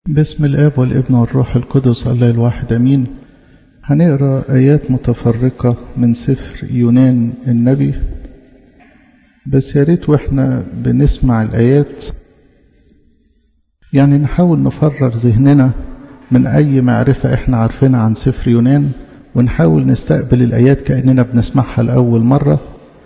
باسم الآب والابن والروح القدس الله الواحد أمين هنقرأ آيات متفرقة من سفر يونان النبي بس يا ريت واحنا بنسمع الآيات يعني نحاول نفرغ ذهننا من أي معرفة احنا عارفينها عن سفر يونان ونحاول نستقبل الآيات كأننا بنسمعها لأول مرة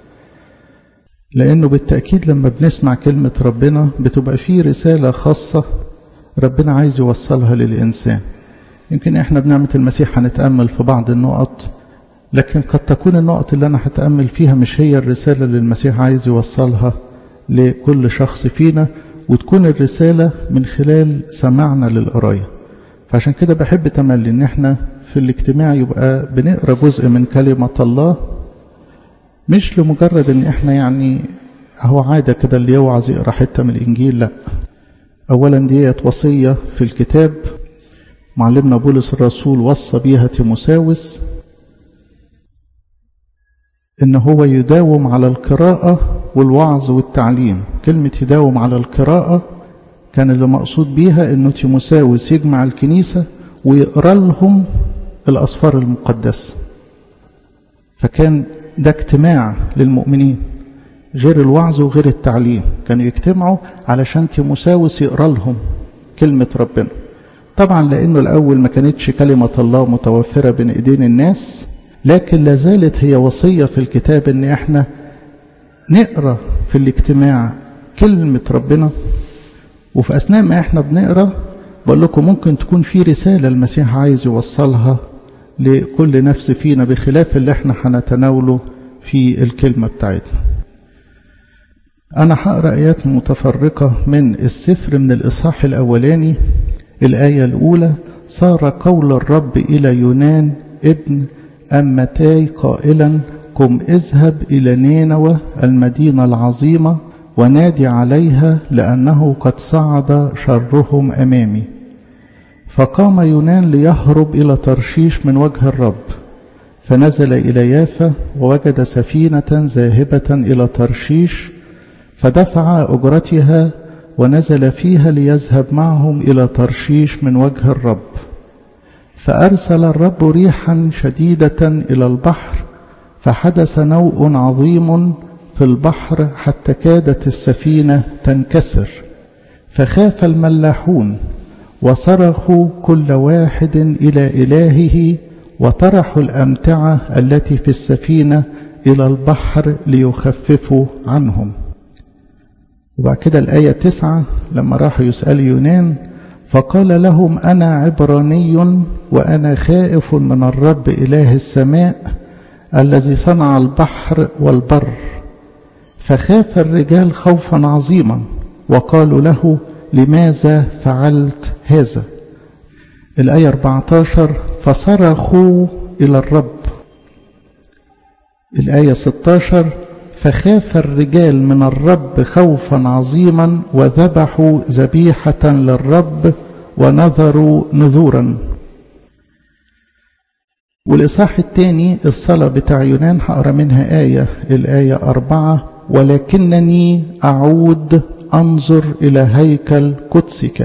لأنه بالتأكيد لما بنسمع كلمة ربنا بتبقى فيه رسالة خاصة ربنا عايز يوصلها للإنسان يمكن احنا بنعمة المسيح هنتأمل في بعض النقط لكن قد تكون النقط اللي أنا هتأمل فيها مش هي الرسالة اللي المسيح عايز يوصلها لكل شخص فينا وتكون الرسالة من خلال سماعنا للقراية فعشان كده بحب تملي ان احنا في الاجتماع يبقى بنقرا جزء من كلمة الله مش لمجرد ان احنا يعني اهو عادة كده اللي يوعظ يقرا حتة من الانجيل لا اولا ديت وصية في الكتاب معلمنا بولس الرسول وصى بيها تيموساوس ان هو يداوم على القراءة والوعظ والتعليم كلمة يداوم على القراءة كان اللي مقصود بيها انه تيموساوس يجمع الكنيسة ويقرا لهم الأسفار المقدسة فكان ده اجتماع للمؤمنين غير الوعظ وغير التعليم كانوا يجتمعوا علشان تيموساوس يقرا لهم كلمة ربنا طبعا لأنه الأول ما كانتش كلمة الله متوفرة بين إيدين الناس لكن لازالت هي وصية في الكتاب ان احنا نقرأ في الاجتماع كلمة ربنا وفي أثناء ما احنا بنقرأ بقول لكم ممكن تكون في رسالة المسيح عايز يوصلها لكل نفس فينا بخلاف اللي احنا هنتناوله في الكلمة بتاعتنا أنا هقرأ آيات متفرقة من السفر من الإصحاح الأولاني الآية الأولى صار قول الرب إلى يونان ابن أمتاي قائلا قم اذهب إلى نينوى المدينة العظيمة ونادي عليها لأنه قد صعد شرهم أمامي فقام يونان ليهرب إلى ترشيش من وجه الرب فنزل إلى يافا ووجد سفينة ذاهبة إلى ترشيش فدفع أجرتها ونزل فيها ليذهب معهم إلى ترشيش من وجه الرب فأرسل الرب ريحا شديدة إلى البحر فحدث نوء عظيم في البحر حتى كادت السفينة تنكسر فخاف الملاحون وصرخوا كل واحد إلى إلهه وطرحوا الأمتعة التي في السفينة إلى البحر ليخففوا عنهم وبعد كده الآية تسعة لما راحوا يسأل يونان فقال لهم أنا عبراني وأنا خائف من الرب إله السماء الذي صنع البحر والبر فخاف الرجال خوفا عظيما وقالوا له لماذا فعلت هذا الآية 14 فصرخوا إلى الرب الآية 16 فخاف الرجال من الرب خوفا عظيما وذبحوا ذبيحة للرب ونذروا نذورا والإصحاح الثاني الصلاة بتاع يونان هقرا منها آية الآية أربعة ولكنني أعود أنظر إلى هيكل قدسك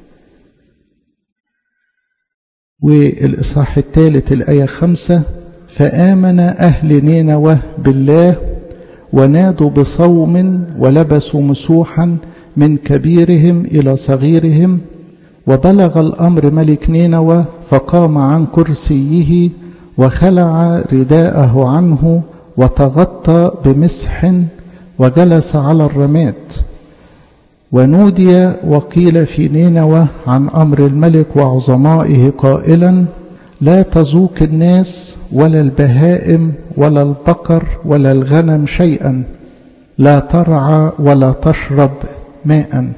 والإصحاح الثالث الآية خمسة فآمن أهل نينوى بالله ونادوا بصوم ولبسوا مسوحا من كبيرهم إلى صغيرهم وبلغ الأمر ملك نينوى فقام عن كرسيه وخلع رداءه عنه وتغطى بمسح وجلس على الرماد ونودي وقيل في نينوى عن أمر الملك وعظمائه قائلا لا تذوق الناس ولا البهائم ولا البقر ولا الغنم شيئا لا ترعى ولا تشرب ماء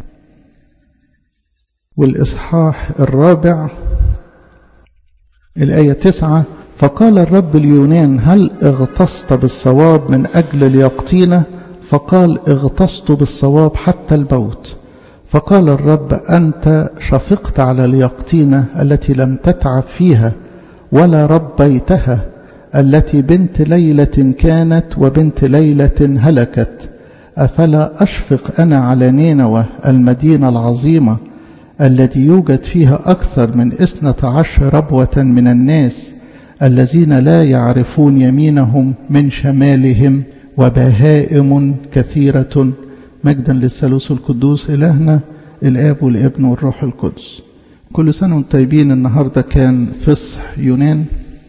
والإصحاح الرابع الآية تسعة فقال الرب اليونان هل اغتصت بالصواب من أجل اليقطينة فقال اغتصت بالصواب حتى الموت فقال الرب أنت شفقت على اليقطينة التي لم تتعب فيها ولا ربيتها التي بنت ليلة كانت وبنت ليلة هلكت أفلا أشفق أنا على نينوى المدينة العظيمة التي يوجد فيها أكثر من إثنة عشر ربوة من الناس الذين لا يعرفون يمينهم من شمالهم وبهائم كثيرة مجدا للثالوث القدوس إلهنا الآب والابن والروح القدس كل سنة وانتم طيبين النهاردة كان فصح يونان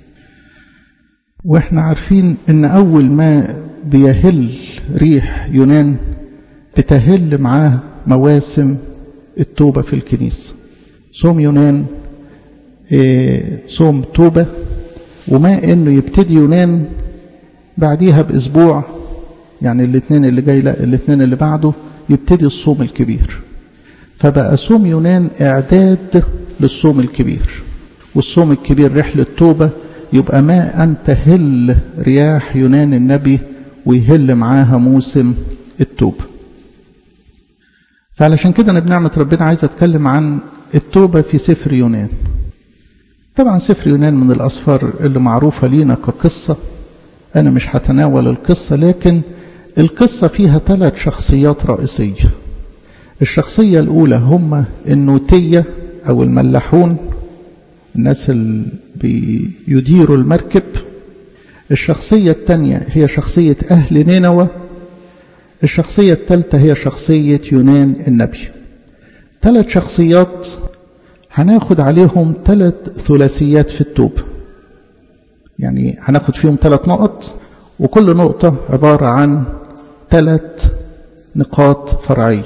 واحنا عارفين ان اول ما بيهل ريح يونان بتهل معاه مواسم التوبة في الكنيسة صوم يونان إيه صوم توبة وما انه يبتدي يونان بعديها باسبوع يعني الاثنين اللي جاي لا الاثنين اللي بعده يبتدي الصوم الكبير فبقى صوم يونان اعداد للصوم الكبير والصوم الكبير رحلة توبة يبقى ما أن تهل رياح يونان النبي ويهل معاها موسم التوبة فعلشان كده أنا بنعمة ربنا عايز أتكلم عن التوبة في سفر يونان طبعا سفر يونان من الأسفار اللي معروفة لينا كقصة أنا مش هتناول القصة لكن القصة فيها ثلاث شخصيات رئيسية الشخصية الأولى هم النوتية أو الملاحون الناس اللي بيديروا المركب الشخصية الثانية هي شخصية أهل نينوى الشخصية الثالثة هي شخصية يونان النبي ثلاث شخصيات هناخد عليهم ثلاث ثلاثيات في التوبة يعني هناخد فيهم ثلاث نقط وكل نقطة عبارة عن ثلاث نقاط فرعية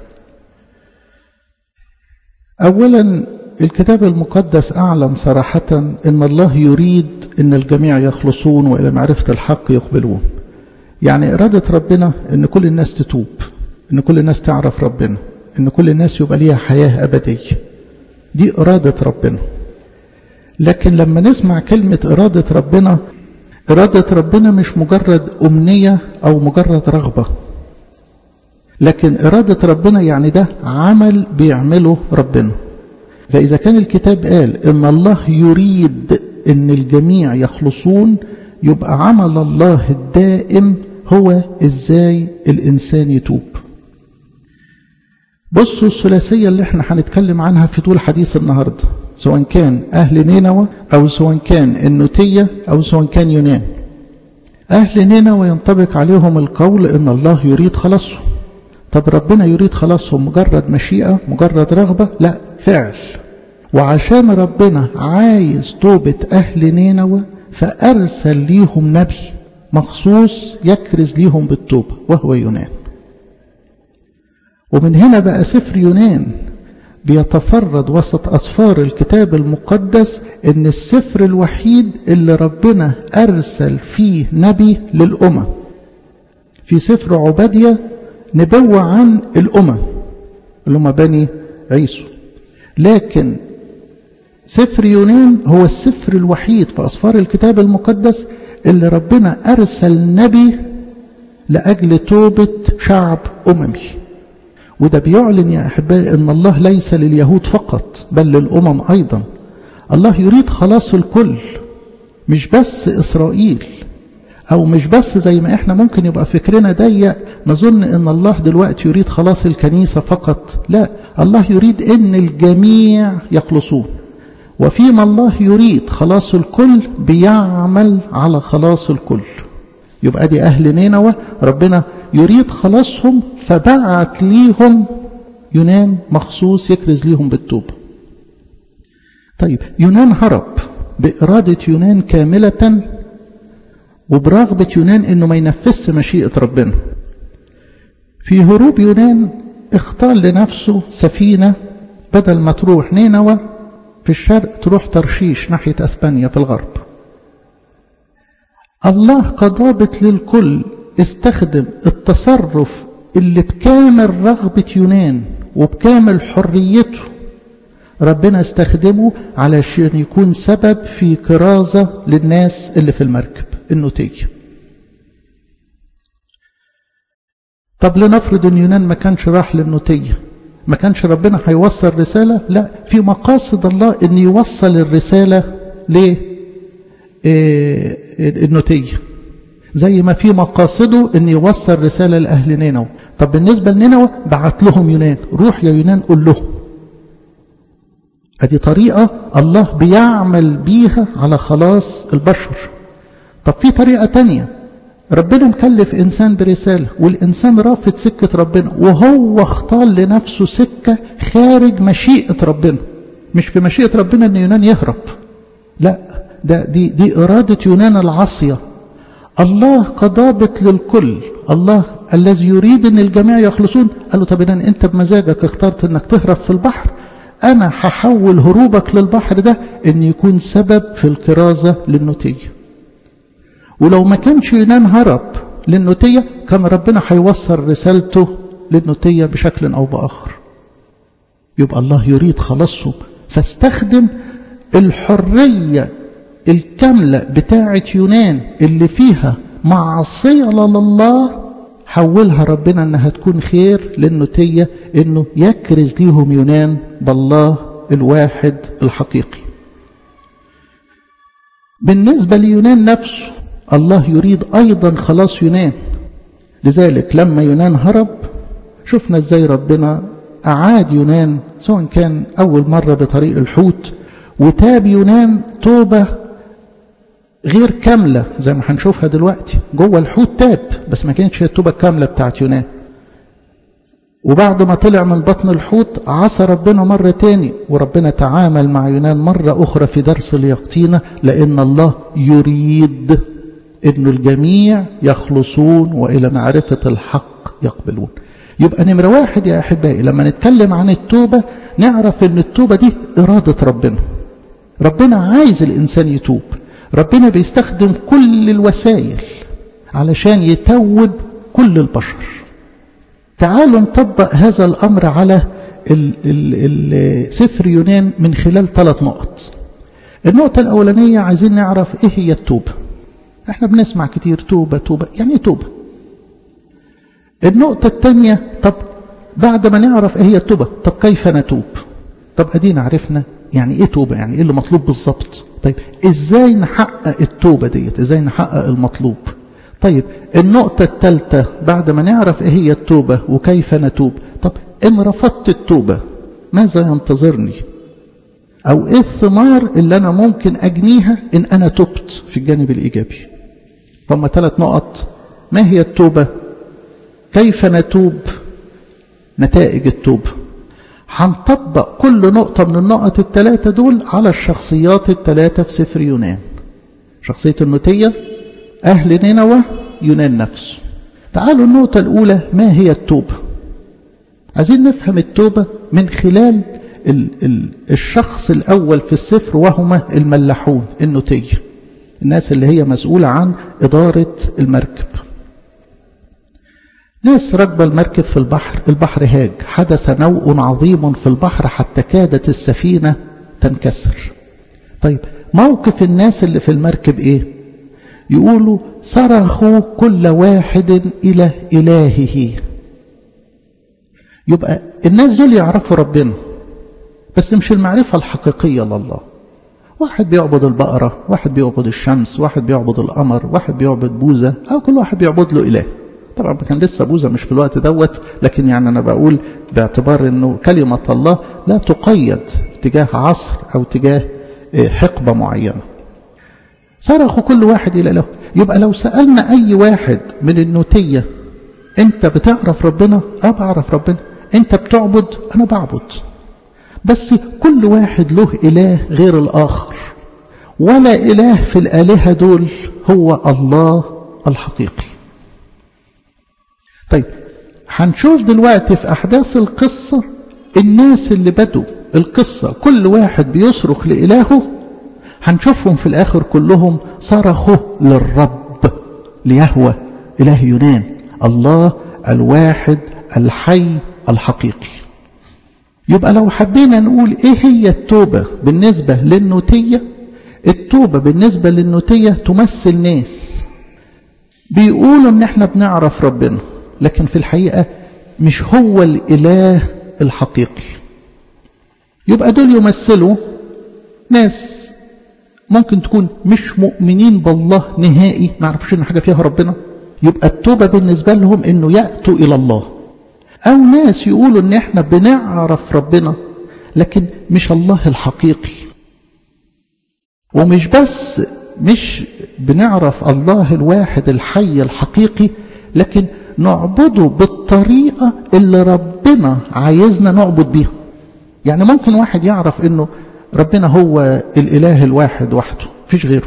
أولا الكتاب المقدس أعلن صراحة أن الله يريد أن الجميع يخلصون وإلى معرفة الحق يقبلون يعني إرادة ربنا أن كل الناس تتوب أن كل الناس تعرف ربنا أن كل الناس يبقى ليها حياة أبدية دي إرادة ربنا لكن لما نسمع كلمة إرادة ربنا إرادة ربنا مش مجرد أمنية أو مجرد رغبة لكن إرادة ربنا يعني ده عمل بيعمله ربنا فإذا كان الكتاب قال إن الله يريد إن الجميع يخلصون يبقى عمل الله الدائم هو إزاي الإنسان يتوب بصوا الثلاثية اللي احنا هنتكلم عنها في طول حديث النهاردة سواء كان أهل نينوى أو سواء كان النوتية أو سواء كان يونان أهل نينوى ينطبق عليهم القول إن الله يريد خلاصهم طب ربنا يريد خلاصهم مجرد مشيئة مجرد رغبة لا فعل وعشان ربنا عايز توبة أهل نينوى فأرسل ليهم نبي مخصوص يكرز ليهم بالتوبة وهو يونان ومن هنا بقى سفر يونان بيتفرد وسط أسفار الكتاب المقدس إن السفر الوحيد اللي ربنا أرسل فيه نبي للأمم في سفر عبادية نبوة عن الأمم اللي هم بني عيسو لكن سفر يونان هو السفر الوحيد في أسفار الكتاب المقدس اللي ربنا أرسل نبي لأجل توبة شعب أممي وده بيعلن يا أحبائي أن الله ليس لليهود فقط بل للأمم أيضا الله يريد خلاص الكل مش بس إسرائيل أو مش بس زي ما إحنا ممكن يبقى فكرنا ضيق نظن أن الله دلوقتي يريد خلاص الكنيسة فقط لا الله يريد أن الجميع يخلصون وفيما الله يريد خلاص الكل بيعمل على خلاص الكل يبقى دي أهل نينوى ربنا يريد خلاصهم فبعت ليهم يونان مخصوص يكرز ليهم بالتوبة طيب يونان هرب بإرادة يونان كاملة وبرغبة يونان انه ما ينفذش مشيئة ربنا في هروب يونان اختار لنفسه سفينة بدل ما تروح نينوى في الشرق تروح ترشيش ناحية اسبانيا في الغرب الله كضابط للكل استخدم التصرف اللي بكامل رغبة يونان وبكامل حريته ربنا استخدمه علشان يكون سبب في كرازة للناس اللي في المركب النوتية طب لنفرض ان يونان ما كانش راح للنوتية ما كانش ربنا هيوصل رسالة لا في مقاصد الله ان يوصل الرسالة للنوتية زي ما في مقاصده ان يوصل رسالة لأهل نينوى طب بالنسبة لنينوى بعت لهم يونان روح يا يونان قول لهم ادي طريقة الله بيعمل بيها على خلاص البشر طب في طريقة تانية ربنا مكلف إنسان برسالة والإنسان رافض سكة ربنا وهو اختار لنفسه سكة خارج مشيئة ربنا مش في مشيئة ربنا أن يونان يهرب لا ده دي, دي إرادة يونان العاصية الله كضابط للكل الله الذي يريد أن الجميع يخلصون قال له طب أنت بمزاجك اخترت أنك تهرب في البحر أنا هحول هروبك للبحر ده أن يكون سبب في الكرازة للنتيجة ولو ما كانش يونان هرب للنتية كان ربنا هيوصل رسالته للنتية بشكل أو بآخر يبقى الله يريد خلاصهم فاستخدم الحرية الكاملة بتاعة يونان اللي فيها معصية لله حولها ربنا انها تكون خير للنتية انه يكرز ليهم يونان بالله الواحد الحقيقي بالنسبة ليونان نفسه الله يريد أيضا خلاص يونان لذلك لما يونان هرب شفنا ازاي ربنا أعاد يونان سواء كان أول مرة بطريق الحوت وتاب يونان توبة غير كاملة زي ما هنشوفها دلوقتي جوه الحوت تاب بس ما كانتش التوبة الكاملة بتاعت يونان وبعد ما طلع من بطن الحوت عصى ربنا مرة تاني وربنا تعامل مع يونان مرة أخرى في درس اليقطينة لأن الله يريد أن الجميع يخلصون وإلى معرفة الحق يقبلون يبقى نمرة واحد يا أحبائي لما نتكلم عن التوبة نعرف أن التوبة دي إرادة ربنا ربنا عايز الإنسان يتوب ربنا بيستخدم كل الوسائل علشان يتوب كل البشر تعالوا نطبق هذا الأمر على ال ال ال سفر يونان من خلال ثلاث نقط النقطة الأولانية عايزين نعرف إيه هي التوبة احنا بنسمع كتير توبة توبة يعني ايه توبة النقطة الثانية طب بعد ما نعرف ايه هي التوبة طب كيف نتوب طب ادينا عرفنا يعني ايه توبة يعني ايه اللي مطلوب بالظبط طيب ازاي نحقق التوبة ديت ازاي نحقق المطلوب طيب النقطة الثالثة بعد ما نعرف ايه هي التوبة وكيف نتوب طب ان رفضت التوبة ماذا ينتظرني او ايه الثمار اللي انا ممكن اجنيها ان انا تبت في الجانب الايجابي ثم ثلاث نقط ما هي التوبة كيف نتوب نتائج التوبة هنطبق كل نقطة من النقط الثلاثة دول على الشخصيات الثلاثة في سفر يونان شخصية النوتية أهل نينوى يونان نفسه تعالوا النقطة الأولى ما هي التوبة عايزين نفهم التوبة من خلال ال ال الشخص الأول في السفر وهما الملاحون النوتية الناس اللي هي مسؤولة عن إدارة المركب ناس راكبة المركب في البحر البحر هاج حدث نوء عظيم في البحر حتى كادت السفينة تنكسر طيب موقف الناس اللي في المركب ايه يقولوا صرخوا كل واحد إلى إلهه يبقى الناس دول يعرفوا ربنا بس مش المعرفة الحقيقية لله واحد بيعبد البقرة واحد بيعبد الشمس واحد بيعبد القمر واحد بيعبد بوزة أو كل واحد بيعبد له إله طبعا كان لسه بوزة مش في الوقت دوت لكن يعني أنا بقول باعتبار أنه كلمة الله لا تقيد تجاه عصر أو تجاه حقبة معينة صرخوا كل واحد إلى له يبقى لو سألنا أي واحد من النوتية أنت بتعرف ربنا أه بعرف ربنا أنت بتعبد أنا بعبد بس كل واحد له إله غير الآخر ولا إله في الآلهة دول هو الله الحقيقي طيب هنشوف دلوقتي في أحداث القصة الناس اللي بدوا القصة كل واحد بيصرخ لإلهه هنشوفهم في الآخر كلهم صرخوا للرب ليهوى إله يونان الله الواحد الحي الحقيقي يبقى لو حبينا نقول ايه هي التوبة بالنسبة للنوتية التوبة بالنسبة للنوتية تمثل ناس بيقولوا ان احنا بنعرف ربنا لكن في الحقيقة مش هو الاله الحقيقي يبقى دول يمثلوا ناس ممكن تكون مش مؤمنين بالله نهائي ما يعرفوش ان حاجة فيها ربنا يبقى التوبة بالنسبة لهم انه يأتوا الى الله او ناس يقولوا ان احنا بنعرف ربنا لكن مش الله الحقيقي ومش بس مش بنعرف الله الواحد الحي الحقيقي لكن نعبده بالطريقة اللي ربنا عايزنا نعبد بيها يعني ممكن واحد يعرف انه ربنا هو الاله الواحد وحده مفيش غيره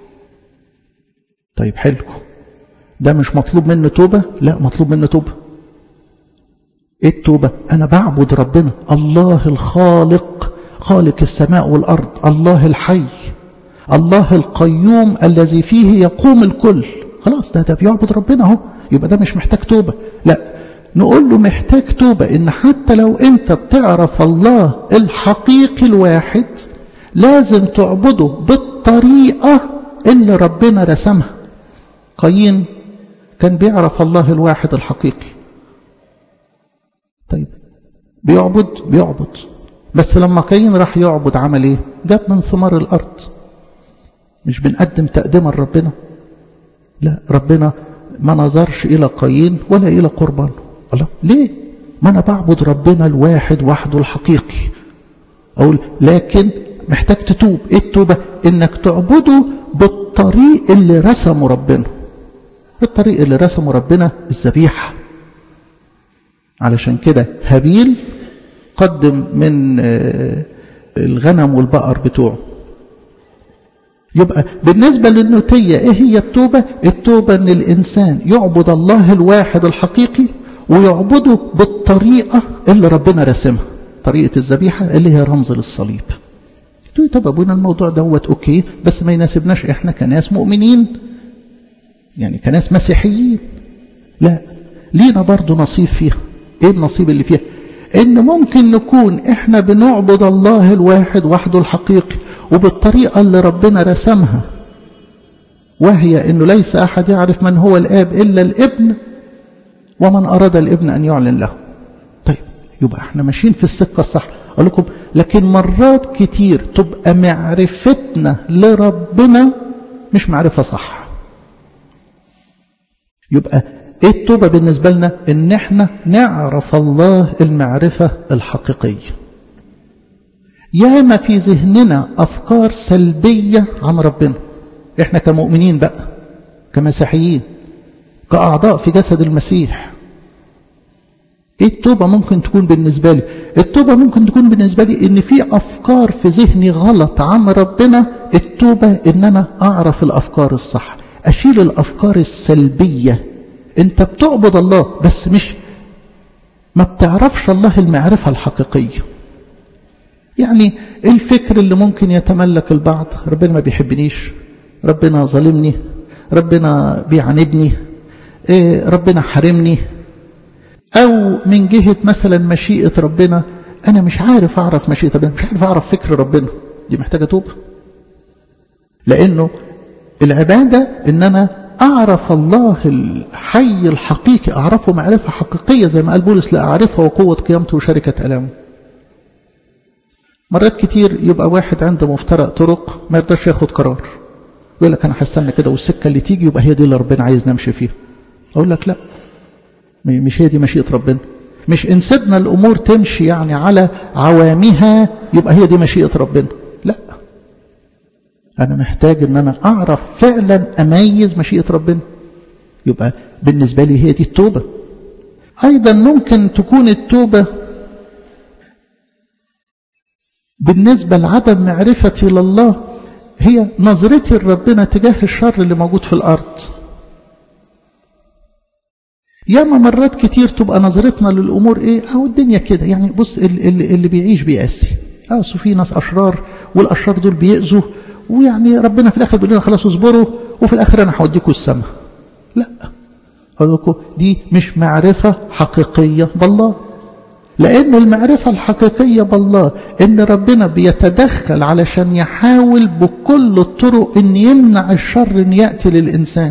طيب حلو ده مش مطلوب منه توبة لا مطلوب منه توبة ايه التوبة انا بعبد ربنا الله الخالق خالق السماء والارض الله الحي الله القيوم الذي فيه يقوم الكل خلاص ده ده بيعبد ربنا اهو يبقى ده مش محتاج توبة لا نقول له محتاج توبة ان حتى لو انت بتعرف الله الحقيقي الواحد لازم تعبده بالطريقة اللي ربنا رسمها قايين كان بيعرف الله الواحد الحقيقي طيب بيعبد بيعبد بس لما قايين راح يعبد عمل ايه جاب من ثمار الارض مش بنقدم تقدمة لربنا لا ربنا ما نظرش إلى قايين ولا إلى قربان الله ليه ما أنا بعبد ربنا الواحد وحده الحقيقي أقول لكن محتاج تتوب إيه التوبة إنك تعبده بالطريق اللي رسمه ربنا الطريق اللي رسمه ربنا الذبيحة علشان كده هابيل قدم من الغنم والبقر بتوعه يبقى بالنسبة للنوتية ايه هي التوبة التوبة ان الانسان يعبد الله الواحد الحقيقي ويعبده بالطريقة اللي ربنا رسمها طريقة الذبيحة اللي هي رمز للصليب طب ابونا الموضوع دوت اوكي بس ما يناسبناش احنا كناس مؤمنين يعني كناس مسيحيين لا لينا برضو نصيب فيها ايه النصيب اللي فيها ان ممكن نكون احنا بنعبد الله الواحد وحده الحقيقي وبالطريقة اللي ربنا رسمها وهي انه ليس احد يعرف من هو الاب الا الابن ومن اراد الابن ان يعلن له طيب يبقى احنا ماشيين في السكة الصح اقول لكم لكن مرات كتير تبقى معرفتنا لربنا مش معرفة صح يبقى ايه التوبة بالنسبة لنا ان احنا نعرف الله المعرفة الحقيقية ياما في ذهننا افكار سلبية عن ربنا احنا كمؤمنين بقى كمسيحيين كأعضاء في جسد المسيح ايه التوبة ممكن تكون بالنسبة لي التوبة ممكن تكون بالنسبة لي ان في افكار في ذهني غلط عن ربنا التوبة ان انا اعرف الافكار الصح اشيل الافكار السلبية انت بتعبد الله بس مش ما بتعرفش الله المعرفة الحقيقية يعني الفكر اللي ممكن يتملك البعض ربنا ما بيحبنيش ربنا ظالمني ربنا بيعاندني إيه ربنا حرمني او من جهة مثلا مشيئة ربنا انا مش عارف اعرف مشيئة ربنا مش عارف اعرف فكر ربنا دي محتاجة توبة لانه العبادة ان انا اعرف الله الحي الحقيقي اعرفه معرفة حقيقية زي ما قال بولس لا اعرفه وقوة قيامته وشركة الامه مرات كتير يبقى واحد عنده مفترق طرق ما يرضاش ياخد قرار يقول لك انا هستنى كده والسكه اللي تيجي يبقى هي دي اللي ربنا عايز نمشي فيها اقول لك لا مش هي دي مشيئه ربنا مش ان سيبنا الامور تمشي يعني على عوامها يبقى هي دي مشيئه ربنا لا انا محتاج ان انا اعرف فعلا اميز مشيئه ربنا يبقى بالنسبه لي هي دي التوبه ايضا ممكن تكون التوبه بالنسبة لعدم معرفتي لله هي نظرتي لربنا تجاه الشر اللي موجود في الأرض ياما مرات كتير تبقى نظرتنا للأمور إيه أو الدنيا كده يعني بص اللي, اللي بيعيش بيقاسي أصل في ناس أشرار والأشرار دول بيأذوا ويعني ربنا في الآخر بيقول لنا خلاص اصبروا وفي الآخر أنا هوديكم السماء لا أقول لكم دي مش معرفة حقيقية بالله لأن المعرفة الحقيقية بالله إن ربنا بيتدخل علشان يحاول بكل الطرق إن يمنع الشر إن يأتي للإنسان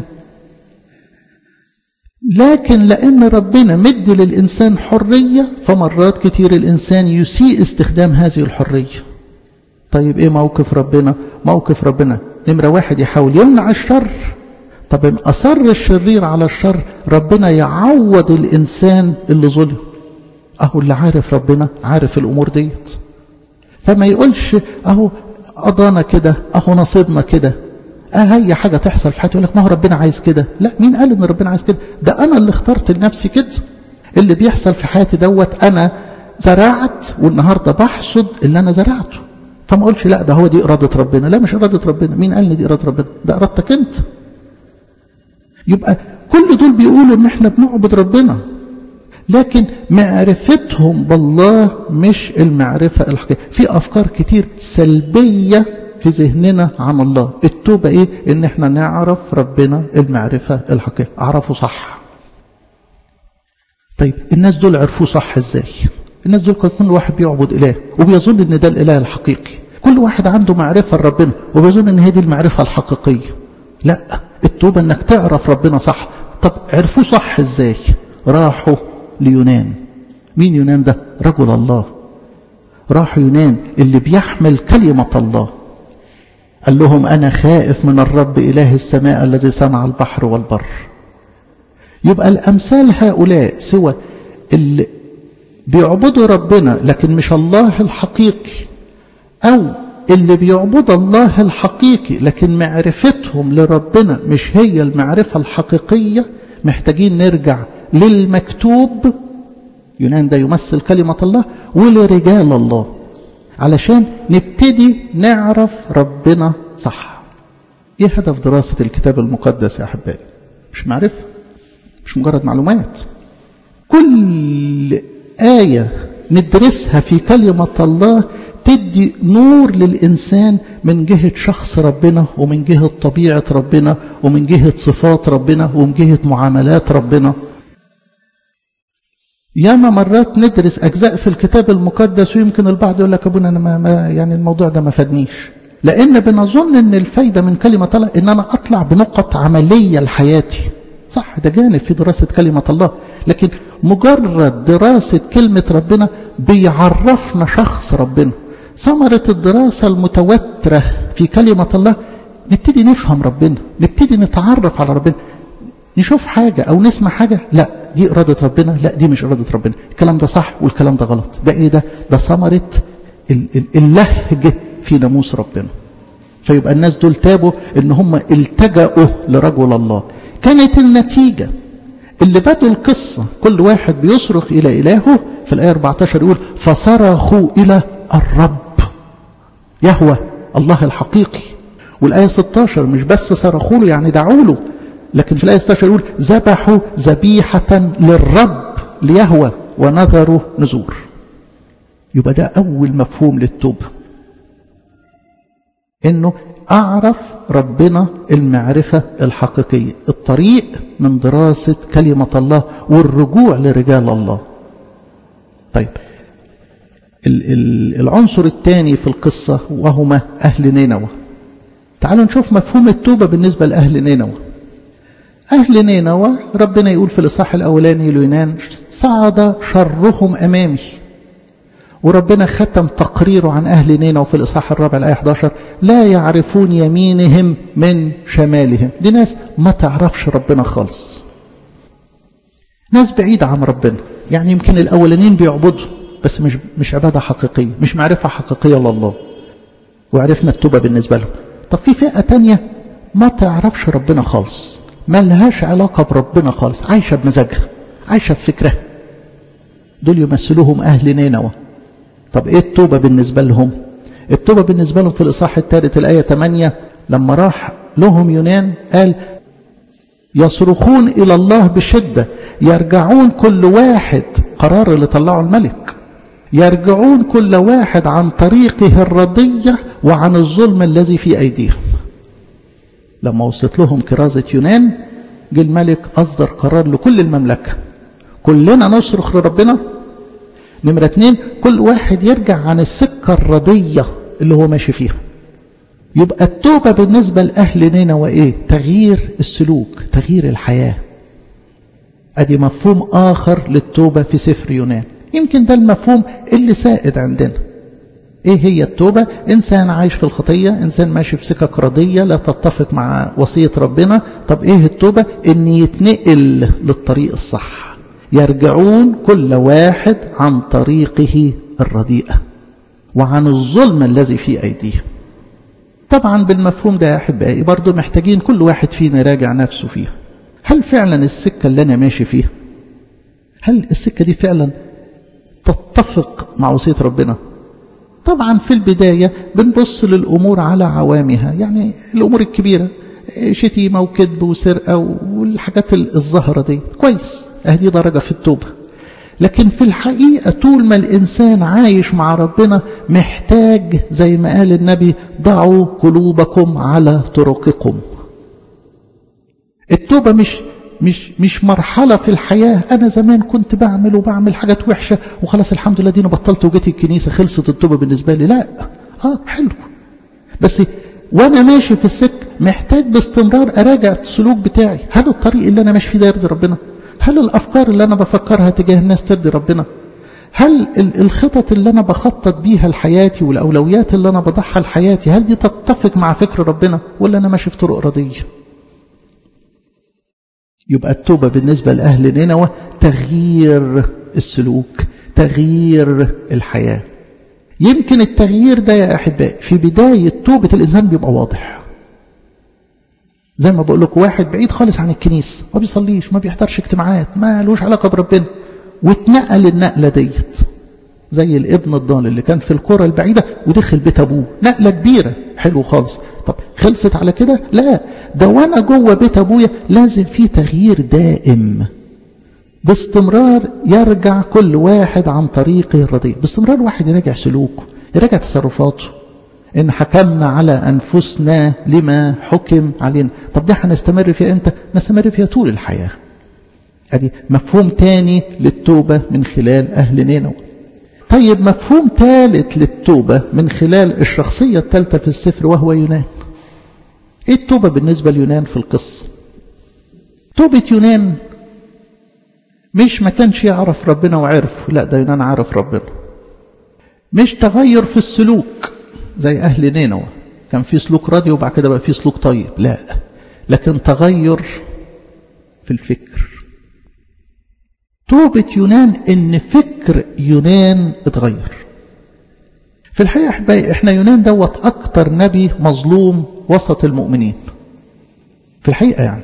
لكن لأن ربنا مد للإنسان حرية فمرات كتير الإنسان يسيء استخدام هذه الحرية طيب إيه موقف ربنا موقف ربنا نمرة واحد يحاول يمنع الشر طب إن أصر الشرير على الشر ربنا يعوض الإنسان اللي ظلم أهو اللي عارف ربنا عارف الأمور ديت فما يقولش اهو قضانا كده اهو نصيبنا كده اه هي حاجة تحصل في حياتي يقول لك ما هو ربنا عايز كده لا مين قال ان ربنا عايز كده ده انا اللي اخترت لنفسي كده اللي بيحصل في حياتي دوت انا زرعت والنهارده بحصد اللي انا زرعته فما اقولش لا ده هو دي اراده ربنا لا مش اراده ربنا مين قال لي دي اراده ربنا ده ارادتك انت يبقى كل دول بيقولوا ان احنا بنعبد ربنا لكن معرفتهم بالله مش المعرفة الحقيقية في أفكار كتير سلبية في ذهننا عن الله التوبة إيه إن إحنا نعرف ربنا المعرفة الحقيقية أعرفه صح طيب الناس دول عرفوه صح إزاي الناس دول كل واحد بيعبد إله وبيظن إن ده الإله الحقيقي كل واحد عنده معرفة لربنا وبيظن إن هي دي المعرفة الحقيقية لا التوبة إنك تعرف ربنا صح طب عرفوه صح إزاي راحوا ليونان مين يونان ده رجل الله راح يونان اللي بيحمل كلمة الله قال لهم أنا خائف من الرب إله السماء الذي صنع البحر والبر يبقى الأمثال هؤلاء سوى اللي بيعبدوا ربنا لكن مش الله الحقيقي أو اللي بيعبد الله الحقيقي لكن معرفتهم لربنا مش هي المعرفة الحقيقية محتاجين نرجع للمكتوب يونان ده يمثل كلمة الله ولرجال الله علشان نبتدي نعرف ربنا صح ايه هدف دراسة الكتاب المقدس يا احبائي مش معرفة مش مجرد معلومات كل آية ندرسها في كلمة الله تدي نور للإنسان من جهة شخص ربنا ومن جهة طبيعة ربنا ومن جهة صفات ربنا ومن جهة معاملات ربنا ياما مرات ندرس أجزاء في الكتاب المقدس ويمكن البعض يقول لك أبونا أنا ما ما يعني الموضوع ده ما فادنيش لأن بنظن أن الفايدة من كلمة الله أن أنا أطلع بنقط عملية لحياتي صح ده جانب في دراسة كلمة الله لكن مجرد دراسة كلمة ربنا بيعرفنا شخص ربنا ثمرة الدراسة المتوترة في كلمة الله نبتدي نفهم ربنا نبتدي نتعرف على ربنا نشوف حاجة أو نسمع حاجة لا دي إرادة ربنا لا دي مش إرادة ربنا الكلام ده صح والكلام ده غلط ده إيه ده ده ثمرة اللهج في ناموس ربنا فيبقى الناس دول تابوا ان هم التجأوا لرجل الله كانت النتيجة اللي بدوا القصة كل واحد بيصرخ إلى إلهه في الآية 14 يقول فصرخوا إلى الرب يهوى الله الحقيقي والآية 16 مش بس صرخوا له يعني دعوا له لكن في الآية 16 يقول ذبحوا ذبيحة للرب ليهوى ونذروا نذور يبقى ده أول مفهوم للتوبة إنه أعرف ربنا المعرفة الحقيقية الطريق من دراسة كلمة الله والرجوع لرجال الله طيب العنصر الثاني في القصة وهما أهل نينوى تعالوا نشوف مفهوم التوبة بالنسبة لأهل نينوى أهل نينوى ربنا يقول في الإصحاح الأولاني ليونان صعد شرهم أمامي وربنا ختم تقريره عن أهل نينوى في الإصحاح الرابع الآية 11 لا يعرفون يمينهم من شمالهم دي ناس ما تعرفش ربنا خالص ناس بعيدة عن ربنا يعني يمكن الأولانيين بيعبدوا بس مش مش عبادة حقيقية مش معرفة حقيقية لله وعرفنا التوبة بالنسبة لهم طب في فئة تانية ما تعرفش ربنا خالص ما لهاش علاقة بربنا خالص عايشة بمزاجها عايشة بفكرها دول يمثلوهم أهل نينوى طب إيه التوبة بالنسبة لهم التوبة بالنسبة لهم في الإصحاح الثالث الآية 8 لما راح لهم يونان قال يصرخون إلى الله بشدة يرجعون كل واحد قرار اللي طلعه الملك يرجعون كل واحد عن طريقه الرضية وعن الظلم الذي في أيديهم لما وصلت لهم كرازة يونان جه الملك أصدر قرار لكل المملكة كلنا نصرخ لربنا نمرة اتنين كل واحد يرجع عن السكة الرضية اللي هو ماشي فيها يبقى التوبة بالنسبة لأهل نينوى إيه تغيير السلوك تغيير الحياة أدي مفهوم آخر للتوبة في سفر يونان يمكن ده المفهوم اللي سائد عندنا ايه هي التوبة انسان عايش في الخطية انسان ماشي في سكك رضية لا تتفق مع وصية ربنا طب ايه التوبة ان يتنقل للطريق الصح يرجعون كل واحد عن طريقه الرديئة وعن الظلم الذي في أيديهم طبعا بالمفهوم ده يا أحبائي برضو محتاجين كل واحد فينا يراجع نفسه فيها هل فعلا السكة اللي أنا ماشي فيها هل السكة دي فعلا تتفق مع وصية ربنا طبعا في البداية بنبص للأمور على عوامها يعني الأمور الكبيرة شتيمة وكذب وسرقة والحاجات الظاهرة دي كويس أهدي درجة في التوبة لكن في الحقيقة طول ما الإنسان عايش مع ربنا محتاج زي ما قال النبي ضعوا قلوبكم على طرقكم التوبة مش مش مش مرحلة في الحياة أنا زمان كنت بعمل وبعمل حاجات وحشة وخلاص الحمد لله دينا بطلت وجيت الكنيسة خلصت التوبة بالنسبة لي لا آه حلو بس وأنا ماشي في السك محتاج باستمرار أراجع السلوك بتاعي هل الطريق اللي أنا ماشي فيه ده يرضي ربنا هل الأفكار اللي أنا بفكرها تجاه الناس ترضي ربنا هل الخطط اللي أنا بخطط بيها لحياتي والأولويات اللي أنا بضعها لحياتي هل دي تتفق مع فكر ربنا ولا أنا ماشي في طرق رضية يبقى التوبة بالنسبة لأهل نينوى تغيير السلوك تغيير الحياة يمكن التغيير ده يا أحبائي في بداية توبة الإنسان بيبقى واضح زي ما بقول لكم واحد بعيد خالص عن الكنيسة ما بيصليش ما بيحضرش اجتماعات ما لوش علاقة بربنا واتنقل النقلة ديت زي الابن الضال اللي كان في القرى البعيدة ودخل بيت أبوه نقلة كبيرة حلو خالص طب خلصت على كده لا ده وانا جوه بيت ابويا لازم في تغيير دائم باستمرار يرجع كل واحد عن طريقه الرديء باستمرار واحد يراجع سلوكه يراجع تصرفاته إن حكمنا على أنفسنا لما حكم علينا طب ده هنستمر فيها إمتى نستمر فيها طول الحياة ادي مفهوم تاني للتوبة من خلال أهل نينوى طيب مفهوم ثالث للتوبة من خلال الشخصية الثالثة في السفر وهو يونان ايه التوبة بالنسبة ليونان في القصة توبة يونان مش ما كانش يعرف ربنا وعرف لا ده يونان عارف ربنا مش تغير في السلوك زي أهل نينوى كان في سلوك راضي وبعد كده بقى في سلوك طيب لا لكن تغير في الفكر توبة يونان ان فكر يونان اتغير في الحقيقة احبائي احنا يونان دوت اكتر نبي مظلوم وسط المؤمنين في الحقيقة يعني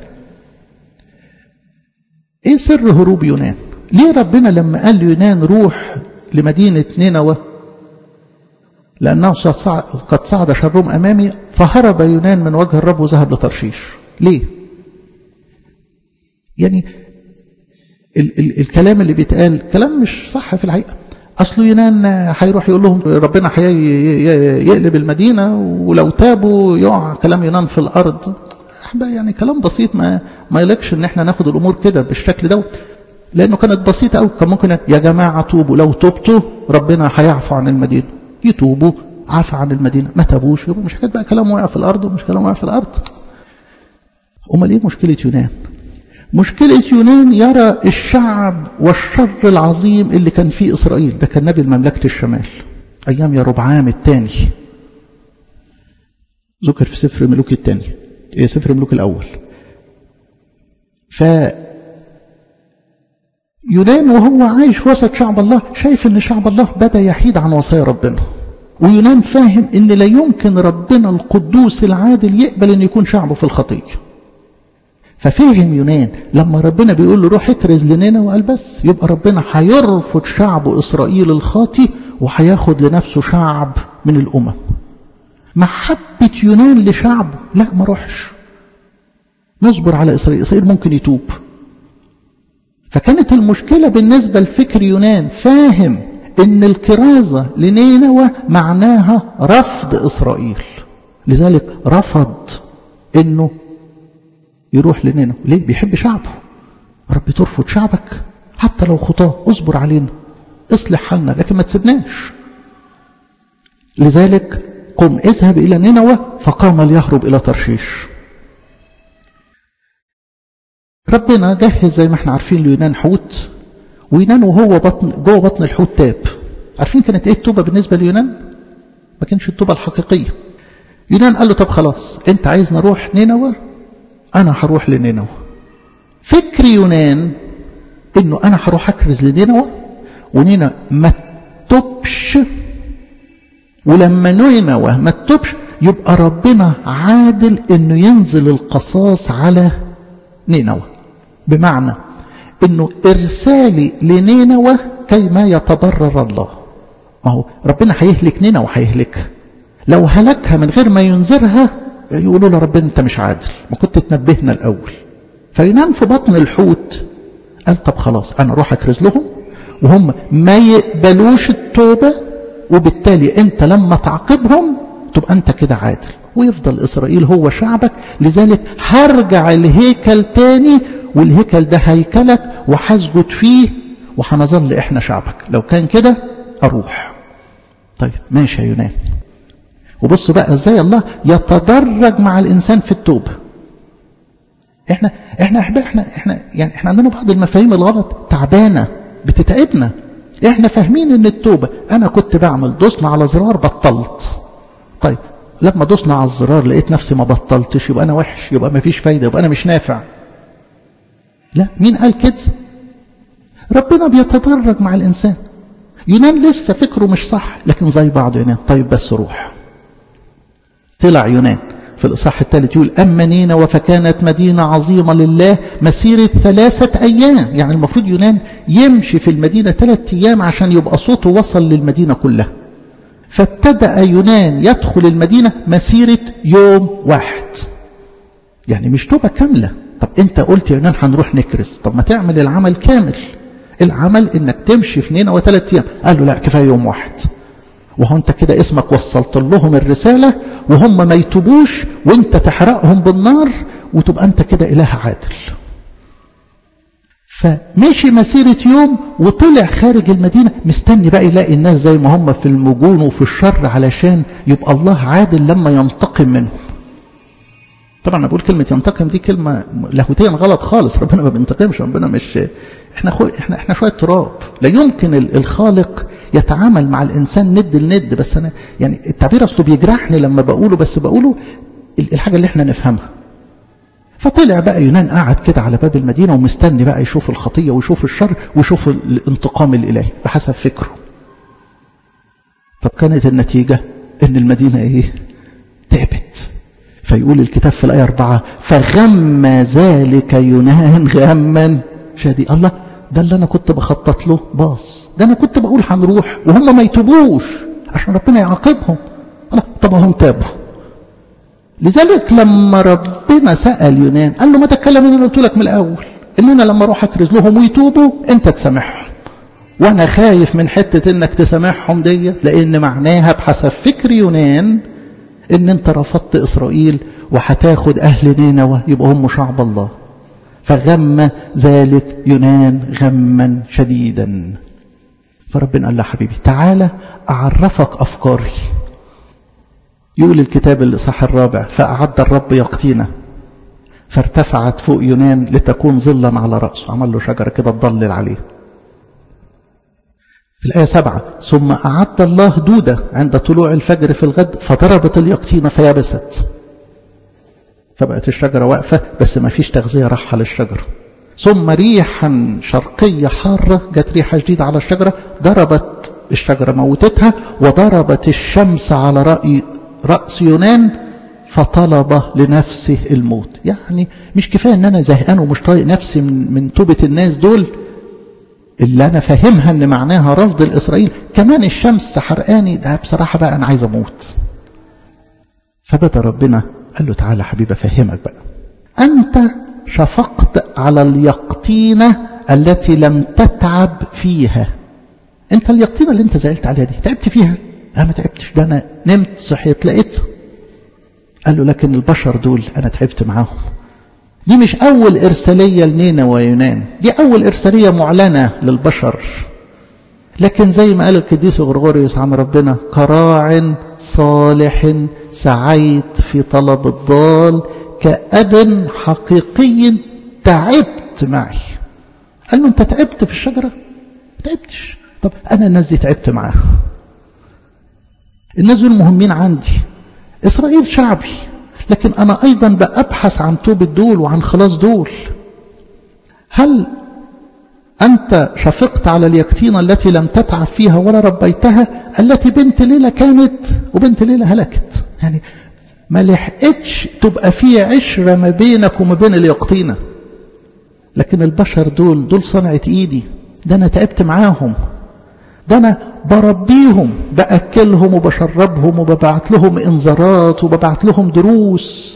ايه سر هروب يونان ليه ربنا لما قال ليونان روح لمدينة نينوى لأنه قد صعد شرهم أمامي فهرب يونان من وجه الرب وذهب لترشيش ليه يعني ال ال الكلام اللي بيتقال كلام مش صح في الحقيقة أصله يونان هيروح يقول لهم ربنا يقلب المدينة ولو تابوا يقع كلام يونان في الأرض يعني كلام بسيط ما ما يلكش ان احنا ناخد الامور كده بالشكل دوت لانه كانت بسيطه قوي كان ممكن يا جماعه توبوا لو تبتوا ربنا هيعفو عن المدينه يتوبوا عفى عن المدينه ما تابوش يبقى مش حكايه بقى كلام وقع في الارض ومش كلام وقع في الارض امال ايه مشكله يونان مشكلة يونان يرى الشعب والشر العظيم اللي كان فيه إسرائيل ده كان نبي مملكة الشمال أيام يا ربعام الثاني ذكر في سفر ملوك الثاني إيه سفر ملوك الأول ف يونان وهو عايش في وسط شعب الله شايف ان شعب الله بدأ يحيد عن وصايا ربنا ويونان فاهم ان لا يمكن ربنا القدوس العادل يقبل ان يكون شعبه في الخطيه ففهم يونان لما ربنا بيقول له روح اكرز لنينا وقال بس يبقى ربنا هيرفض شعب إسرائيل الخاطي وهياخد لنفسه شعب من الأمم محبة يونان لشعبه لا ما روحش نصبر على إسرائيل إسرائيل ممكن يتوب فكانت المشكلة بالنسبة لفكر يونان فاهم ان الكرازة لنينوى معناها رفض إسرائيل لذلك رفض انه يروح لنينوى ليه بيحب شعبه رب ترفض شعبك حتى لو خطاه اصبر علينا اصلح حالنا لكن ما تسيبناش لذلك قم اذهب إلى نينوى فقام ليهرب إلى ترشيش ربنا جهز زي ما احنا عارفين ليونان حوت ويونان وهو بطن جوه بطن الحوت تاب عارفين كانت ايه التوبه بالنسبه ليونان ما كانش التوبه الحقيقيه يونان قال له طب خلاص انت عايز نروح نينوى انا هروح لنينوى فكر يونان انه انا هروح اكرز لنينوى ونينا ما تبش ولما نينوى ما تتوبش يبقى ربنا عادل انه ينزل القصاص على نينوى بمعنى انه ارسالي لنينوى كيما يتضرر الله ما هو ربنا هيهلك نينوى وهيهلكها لو هلكها من غير ما ينذرها يقولوا له ربنا انت مش عادل ما كنت تنبهنا الاول فينام في بطن الحوت قال طب خلاص انا اروح اكرز لهم وهم ما يقبلوش التوبه وبالتالي انت لما تعاقبهم تبقى انت كده عادل ويفضل اسرائيل هو شعبك لذلك هرجع الهيكل تاني والهيكل ده هيكلك وهسجد فيه وهنظل احنا شعبك لو كان كده اروح طيب ماشي يا يونان وبصوا بقى ازاي الله يتدرج مع الانسان في التوبه احنا احنا احنا احنا احنا يعني احنا عندنا بعض المفاهيم الغلط تعبانه بتتعبنا احنا فاهمين ان التوبه انا كنت بعمل دوسنا على زرار بطلت طيب لما دوسنا على الزرار لقيت نفسي ما بطلتش يبقى انا وحش يبقى ما فيش فايده يبقى انا مش نافع لا مين قال كده ربنا بيتدرج مع الانسان يونان لسه فكره مش صح لكن زي بعض يونان طيب بس روح طلع يونان في الإصحاح الثالث يقول أما نينوى فكانت مدينة عظيمة لله مسيرة ثلاثة أيام يعني المفروض يونان يمشي في المدينة ثلاثة أيام عشان يبقى صوته وصل للمدينة كلها فابتدأ يونان يدخل المدينة مسيرة يوم واحد يعني مش توبة كاملة طب انت قلت يا يونان هنروح نكرس طب ما تعمل العمل كامل العمل انك تمشي في نينوى ثلاثة أيام قال له لا كفاية يوم واحد وهو انت كده اسمك وصلت لهم الرسالة وهم ما يتوبوش وانت تحرقهم بالنار وتبقى انت كده اله عادل فمشي مسيرة يوم وطلع خارج المدينة مستني بقى يلاقي الناس زي ما هم في المجون وفي الشر علشان يبقى الله عادل لما ينتقم منهم طبعا انا بقول كلمه ينتقم دي كلمه لاهوتيا غلط خالص ربنا ما بينتقمش ربنا مش احنا خو... احنا احنا شويه تراب لا يمكن الخالق يتعامل مع الانسان ند لند بس انا يعني التعبير اصله بيجرحني لما بقوله بس بقوله الحاجه اللي احنا نفهمها فطلع بقى يونان قاعد كده على باب المدينه ومستني بقى يشوف الخطيه ويشوف الشر ويشوف الانتقام الالهي بحسب فكره طب كانت النتيجه ان المدينه ايه تعبت فيقول الكتاب في الآية أربعة فغم ذلك يونان غما شديد الله ده اللي أنا كنت بخطط له باص ده أنا كنت بقول هنروح وهم ما يتوبوش عشان ربنا يعاقبهم الله طب هم تابوا لذلك لما ربنا سأل يونان قال له ما تتكلم اللي قلت لك من الأول إن أنا لما أروح أكرز لهم ويتوبوا أنت تسامحهم وأنا خايف من حتة إنك تسامحهم دي لأن معناها بحسب فكر يونان ان انت رفضت اسرائيل وهتاخد اهل نينوى يبقى هم شعب الله فغم ذلك يونان غما شديدا فربنا قال له حبيبي تعالى اعرفك افكاري يقول الكتاب الاصحاح الرابع فاعد الرب يقطينا فارتفعت فوق يونان لتكون ظلا على راسه عمل له شجره كده تضلل عليه في الآية سبعة ثم أعد الله دودة عند طلوع الفجر في الغد فضربت اليقطينة فيبست فبقت الشجرة واقفة بس ما فيش تغذية راحة للشجرة ثم ريحا شرقية حارة جت ريحة جديدة على الشجرة ضربت الشجرة موتتها وضربت الشمس على رأي رأس يونان فطلب لنفسه الموت يعني مش كفاية ان انا زهقان ومش طايق نفسي من, من توبة الناس دول اللي انا فاهمها ان معناها رفض الاسرائيل كمان الشمس حرقاني ده بصراحه بقى انا عايز اموت فبدا ربنا قال له تعالى حبيبي افهمك بقى انت شفقت على اليقطينه التي لم تتعب فيها انت اليقطينه اللي انت زعلت عليها دي تعبت فيها انا ما تعبتش ده انا نمت صحيت لقيت قال له لكن البشر دول انا تعبت معاهم دي مش أول إرسالية لنينا ويونان دي أول إرسالية معلنة للبشر لكن زي ما قال القديس غرغوريوس عن ربنا كراع صالح سعيت في طلب الضال كأب حقيقي تعبت معي قال له أنت تعبت في الشجرة تعبتش طب أنا الناس دي تعبت معاها الناس دول مهمين عندي إسرائيل شعبي لكن أنا أيضا بأبحث عن توبة دول وعن خلاص دول هل أنت شفقت على اليقطينة التي لم تتعب فيها ولا ربيتها التي بنت ليلة كانت وبنت ليلة هلكت يعني ما لحقتش تبقى في عشرة ما بينك وما بين اليقطينة لكن البشر دول دول صنعة ايدي ده انا تعبت معاهم ده انا بربيهم باكلهم وبشربهم وببعت لهم انذارات وببعت لهم دروس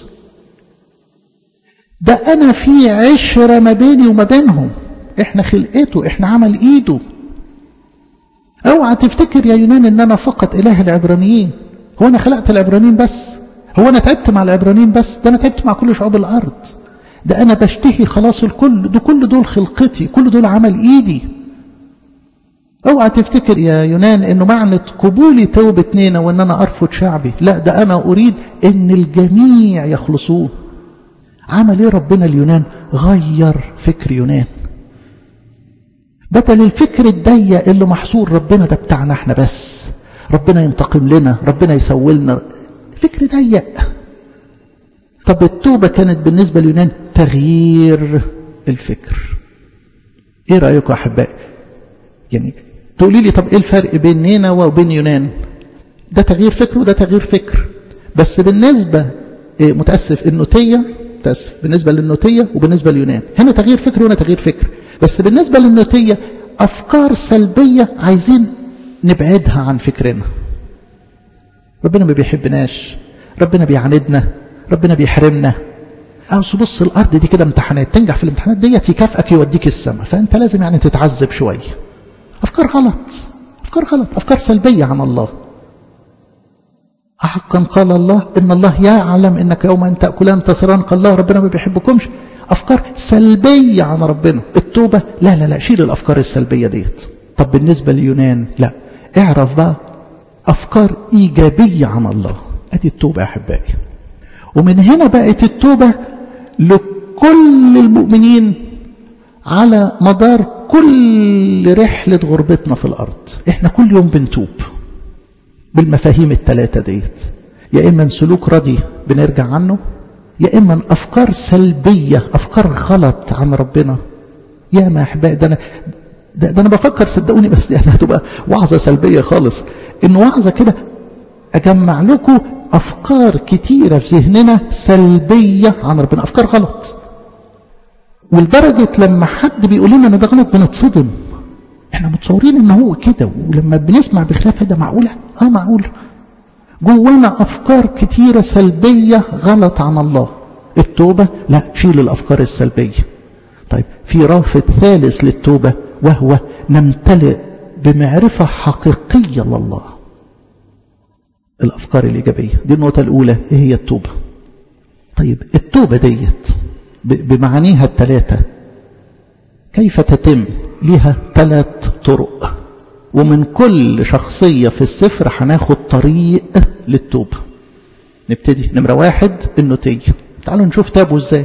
ده انا في عشرة ما بيني وما بينهم احنا خلقته احنا عمل ايده اوعى تفتكر يا يونان ان انا فقط اله العبرانيين هو انا خلقت العبرانيين بس هو انا تعبت مع العبرانيين بس ده انا تعبت مع كل شعوب الارض ده انا بشتهي خلاص الكل ده كل دول خلقتي كل دول عمل ايدي اوعى تفتكر يا يونان انه معنى قبولي توبة نينا وان انا ارفض شعبي لا ده انا اريد ان الجميع يخلصون عمل ايه ربنا اليونان غير فكر يونان بدل الفكر الضيق اللي محصور ربنا ده بتاعنا احنا بس ربنا ينتقم لنا ربنا يسوي لنا فكر ضيق طب التوبة كانت بالنسبة ليونان تغيير الفكر ايه رأيكم يا احبائي يعني تقولي لي طب ايه الفرق بين نينوى وبين يونان ده تغيير فكر وده تغيير فكر بس بالنسبة إيه متأسف النوتية متأسف بالنسبة للنوتية وبالنسبة ليونان هنا تغيير فكر وهنا تغيير فكر بس بالنسبة للنوتية أفكار سلبية عايزين نبعدها عن فكرنا ربنا ما بيحبناش ربنا بيعاندنا ربنا بيحرمنا أو بص الأرض دي كده امتحانات تنجح في الامتحانات ديت يكافئك يوديك السماء فأنت لازم يعني تتعذب شوية أفكار غلط أفكار غلط أفكار سلبية عن الله أحقا قال الله إن الله يعلم إنك يوم أن تأكلان تصران قال الله ربنا ما بيحبكمش أفكار سلبية عن ربنا التوبة لا لا لا شيل الأفكار السلبية ديت طب بالنسبة لليونان لا اعرف بقى أفكار إيجابية عن الله أدي التوبة يا أحبائي ومن هنا بقت التوبة لكل المؤمنين على مدار كل رحلة غربتنا في الأرض احنا كل يوم بنتوب بالمفاهيم الثلاثة ديت يا إما سلوك ردي بنرجع عنه يا إما أفكار سلبية أفكار غلط عن ربنا يا ما أحبائي ده أنا ده, ده أنا بفكر صدقوني بس يعني هتبقى وعظة سلبية خالص إن وعظة كده أجمع لكم أفكار كتيرة في ذهننا سلبية عن ربنا أفكار غلط ولدرجة لما حد بيقول لنا ان ده غلط بنتصدم احنا متصورين ان هو كده ولما بنسمع بخلاف ده معقولة اه معقولة جوانا افكار كتيرة سلبية غلط عن الله التوبة لا شيل الافكار السلبية طيب في رافد ثالث للتوبة وهو نمتلئ بمعرفة حقيقية لله الافكار الايجابية دي النقطة الاولى ايه هي التوبة طيب التوبة ديت بمعانيها الثلاثة كيف تتم لها ثلاث طرق ومن كل شخصية في السفر هناخد طريق للتوبة نبتدي نمرة واحد النتيجة تعالوا نشوف تابوا ازاي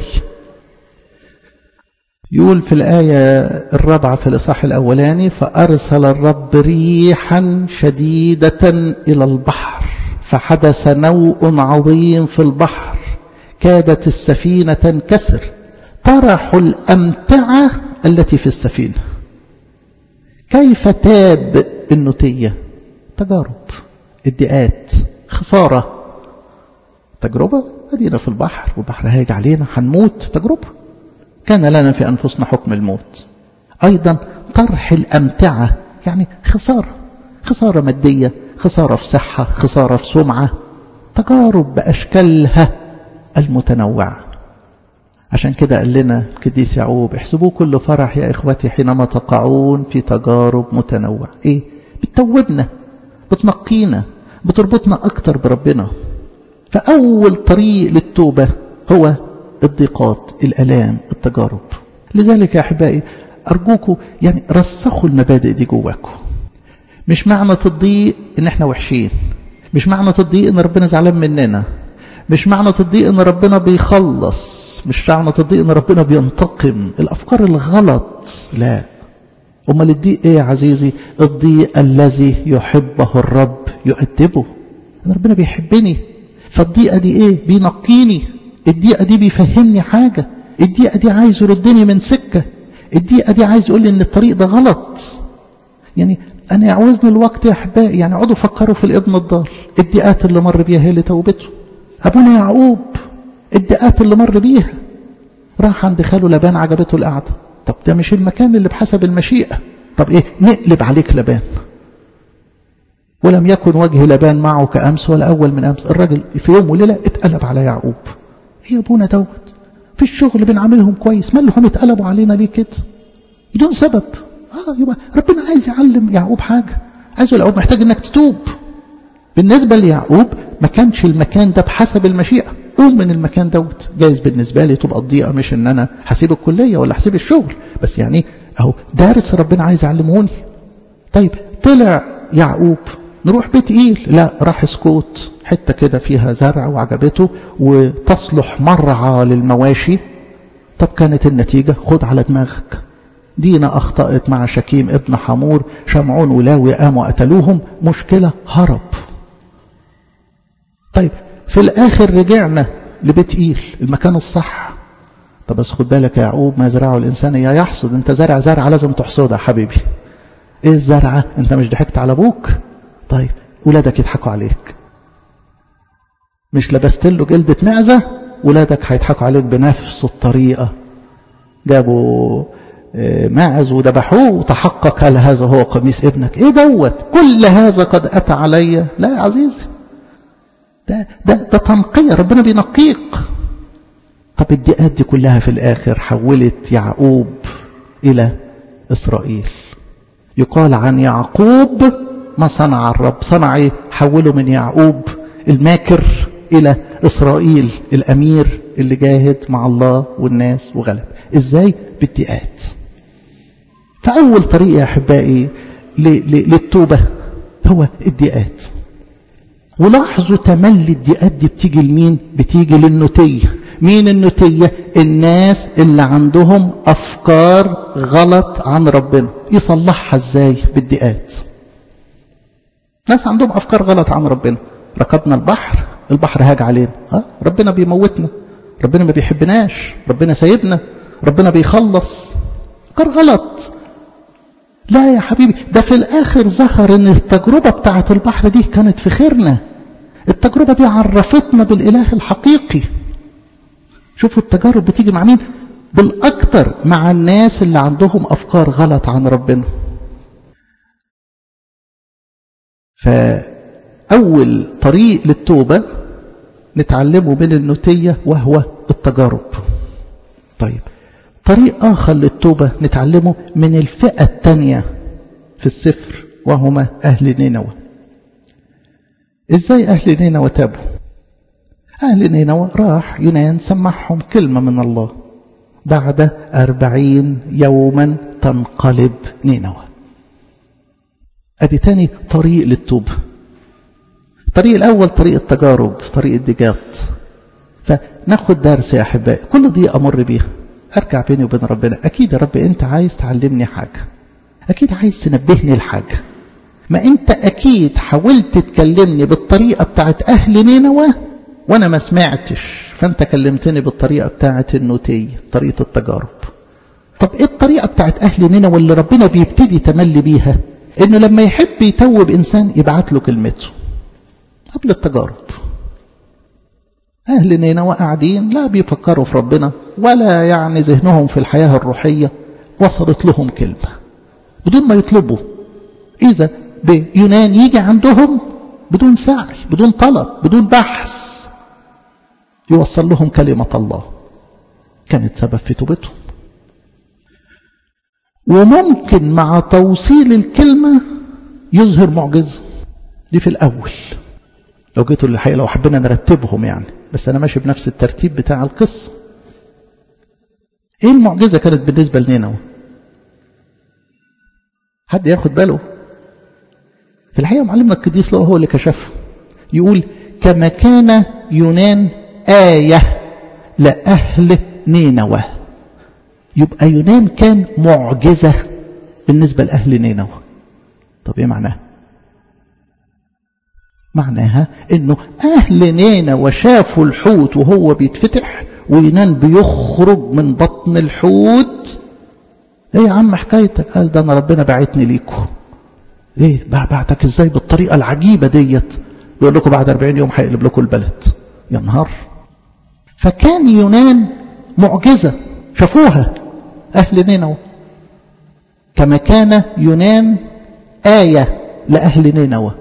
يقول في الآية الرابعة في الإصحاح الأولاني فأرسل الرب ريحا شديدة إلى البحر فحدث نوء عظيم في البحر كادت السفينة تنكسر طرحوا الأمتعة التي في السفينة كيف تاب النتية تجارب ادعاءات خسارة تجربة أدينا في البحر والبحر هيجي علينا هنموت تجربة كان لنا في أنفسنا حكم الموت أيضا طرح الأمتعة يعني خسارة خسارة مادية خسارة في صحة خسارة في سمعة تجارب بأشكالها المتنوعة عشان كده قال لنا القديس يعقوب احسبوا كل فرح يا إخوتي حينما تقعون في تجارب متنوعة إيه؟ بتتوبنا بتنقينا بتربطنا أكتر بربنا فأول طريق للتوبة هو الضيقات الألام التجارب لذلك يا أحبائي أرجوكم يعني رسخوا المبادئ دي جواكم مش معنى تضيق إن إحنا وحشين مش معنى تضيق إن ربنا زعلان مننا مش معنى تضيق ان ربنا بيخلص مش معنى تضيق ان ربنا بينتقم الافكار الغلط لا امال الضيق ايه يا عزيزي الضيق الذي يحبه الرب يؤدبه ان ربنا بيحبني فالضيقه دي ايه بينقيني الضيقه دي بيفهمني حاجه الضيقه دي عايز يردني من سكه الدقيقة دي عايز يقول لي ان الطريق ده غلط يعني انا يعوزني الوقت يا احبائي يعني اقعدوا فكروا في الابن الضال الدقات اللي مر بيها هي اللي توبته ابونا يعقوب الدقات اللي مر بيها راح عند خاله لبان عجبته القعده طب ده مش المكان اللي بحسب المشيئه طب ايه نقلب عليك لبان ولم يكن وجه لبان معه كامس ولا اول من امس الراجل في يوم وليله اتقلب على يعقوب ايه يا ابونا دوت في الشغل بنعاملهم كويس مالهم اتقلبوا علينا ليه كده بدون سبب اه يبقى ربنا عايز يعلم يعقوب حاجه عايز يعقوب محتاج انك تتوب بالنسبه ليعقوب ما كانش المكان ده بحسب المشيئه قوم من المكان دوت جايز بالنسبه لي تبقى الضيقه مش ان انا هسيب الكليه ولا هسيب الشغل بس يعني اهو دارس ربنا عايز يعلموني طيب طلع يعقوب نروح بيت ايل لا راح سكوت حته كده فيها زرع وعجبته وتصلح مرعى للمواشي طب كانت النتيجه خد على دماغك دينا أخطأت مع شكيم ابن حمور شمعون ولاوي قاموا قتلوهم مشكلة هرب طيب في الآخر رجعنا لبيت إيل المكان الصح طب بس خد بالك يا يعقوب ما يزرعه الإنسان يا يحصد أنت زرع زرع لازم تحصدها حبيبي إيه الزرعة أنت مش ضحكت على أبوك طيب ولادك يضحكوا عليك مش لبست له جلدة معزة ولادك هيضحكوا عليك بنفس الطريقة جابوا ماعز وذبحوه وتحقق هل هذا هو قميص ابنك ايه دوت كل هذا قد اتى علي لا يا عزيزي ده ده ده تنقية ربنا بينقيك طب الدقات دي كلها في الاخر حولت يعقوب الى اسرائيل يقال عن يعقوب ما صنع الرب صنع ايه حوله من يعقوب الماكر الى اسرائيل الامير اللي جاهد مع الله والناس وغلب ازاي بالدقات فأول طريق يا أحبائي للتوبة هو الدقات ولاحظوا تملي الدقات دي بتيجي لمين بتيجي للنتية مين النتية الناس اللي عندهم أفكار غلط عن ربنا يصلحها ازاي بالدقات ناس عندهم أفكار غلط عن ربنا ركبنا البحر البحر هاج علينا ها ربنا بيموتنا ربنا ما بيحبناش ربنا سايبنا ربنا بيخلص أفكار غلط لا يا حبيبي ده في الآخر ظهر ان التجربة بتاعت البحر دي كانت في خيرنا التجربة دي عرفتنا بالإله الحقيقي شوفوا التجارب بتيجي مع مين بالأكثر مع الناس اللي عندهم أفكار غلط عن ربنا فأول طريق للتوبة نتعلمه من النتية وهو التجارب طيب طريق آخر للتوبة نتعلمه من الفئة الثانية في السفر وهما أهل نينوى إزاي أهل نينوى تابوا أهل نينوى راح يونان سمعهم كلمة من الله بعد أربعين يوما تنقلب نينوى أدي تاني طريق للتوبة الطريق الأول طريق التجارب طريق الدجاط فناخد درس يا أحبائي كل دي أمر بيها أرجع بيني وبين ربنا أكيد يا رب أنت عايز تعلمني حاجة أكيد عايز تنبهني لحاجة ما أنت أكيد حاولت تكلمني بالطريقة بتاعت أهل نينوى وأنا ما سمعتش فأنت كلمتني بالطريقة بتاعت النوتية طريقة التجارب طب إيه الطريقة بتاعت أهل نينوى اللي ربنا بيبتدي تملي بيها إنه لما يحب يتوب إنسان يبعت له كلمته قبل التجارب أهل نينوى قاعدين لا بيفكروا في ربنا ولا يعني ذهنهم في الحياة الروحية وصلت لهم كلمة بدون ما يطلبوا إذا بيونان يجي عندهم بدون سعي بدون طلب بدون بحث يوصل لهم كلمة الله كانت سبب في توبتهم وممكن مع توصيل الكلمة يظهر معجزة دي في الأول لو جيتوا الحقيقة لو حبينا نرتبهم يعني بس أنا ماشي بنفس الترتيب بتاع القصة إيه المعجزة كانت بالنسبة لنينوى حد ياخد باله في الحقيقة معلمنا القديس لو هو اللي كشفه يقول كما كان يونان آية لأهل نينوى يبقى يونان كان معجزة بالنسبة لأهل نينوى طب ايه معناه معناها انه اهل نينوى شافوا الحوت وهو بيتفتح ويونان بيخرج من بطن الحوت ايه يا عم حكايتك قال ده انا ربنا بعتني ليكم ايه بعتك ازاي بالطريقة العجيبة ديت يقول لكم بعد 40 يوم هيقلب لكم البلد يا نهار فكان يونان معجزة شافوها أهل نينوى كما كان يونان آية لأهل نينوى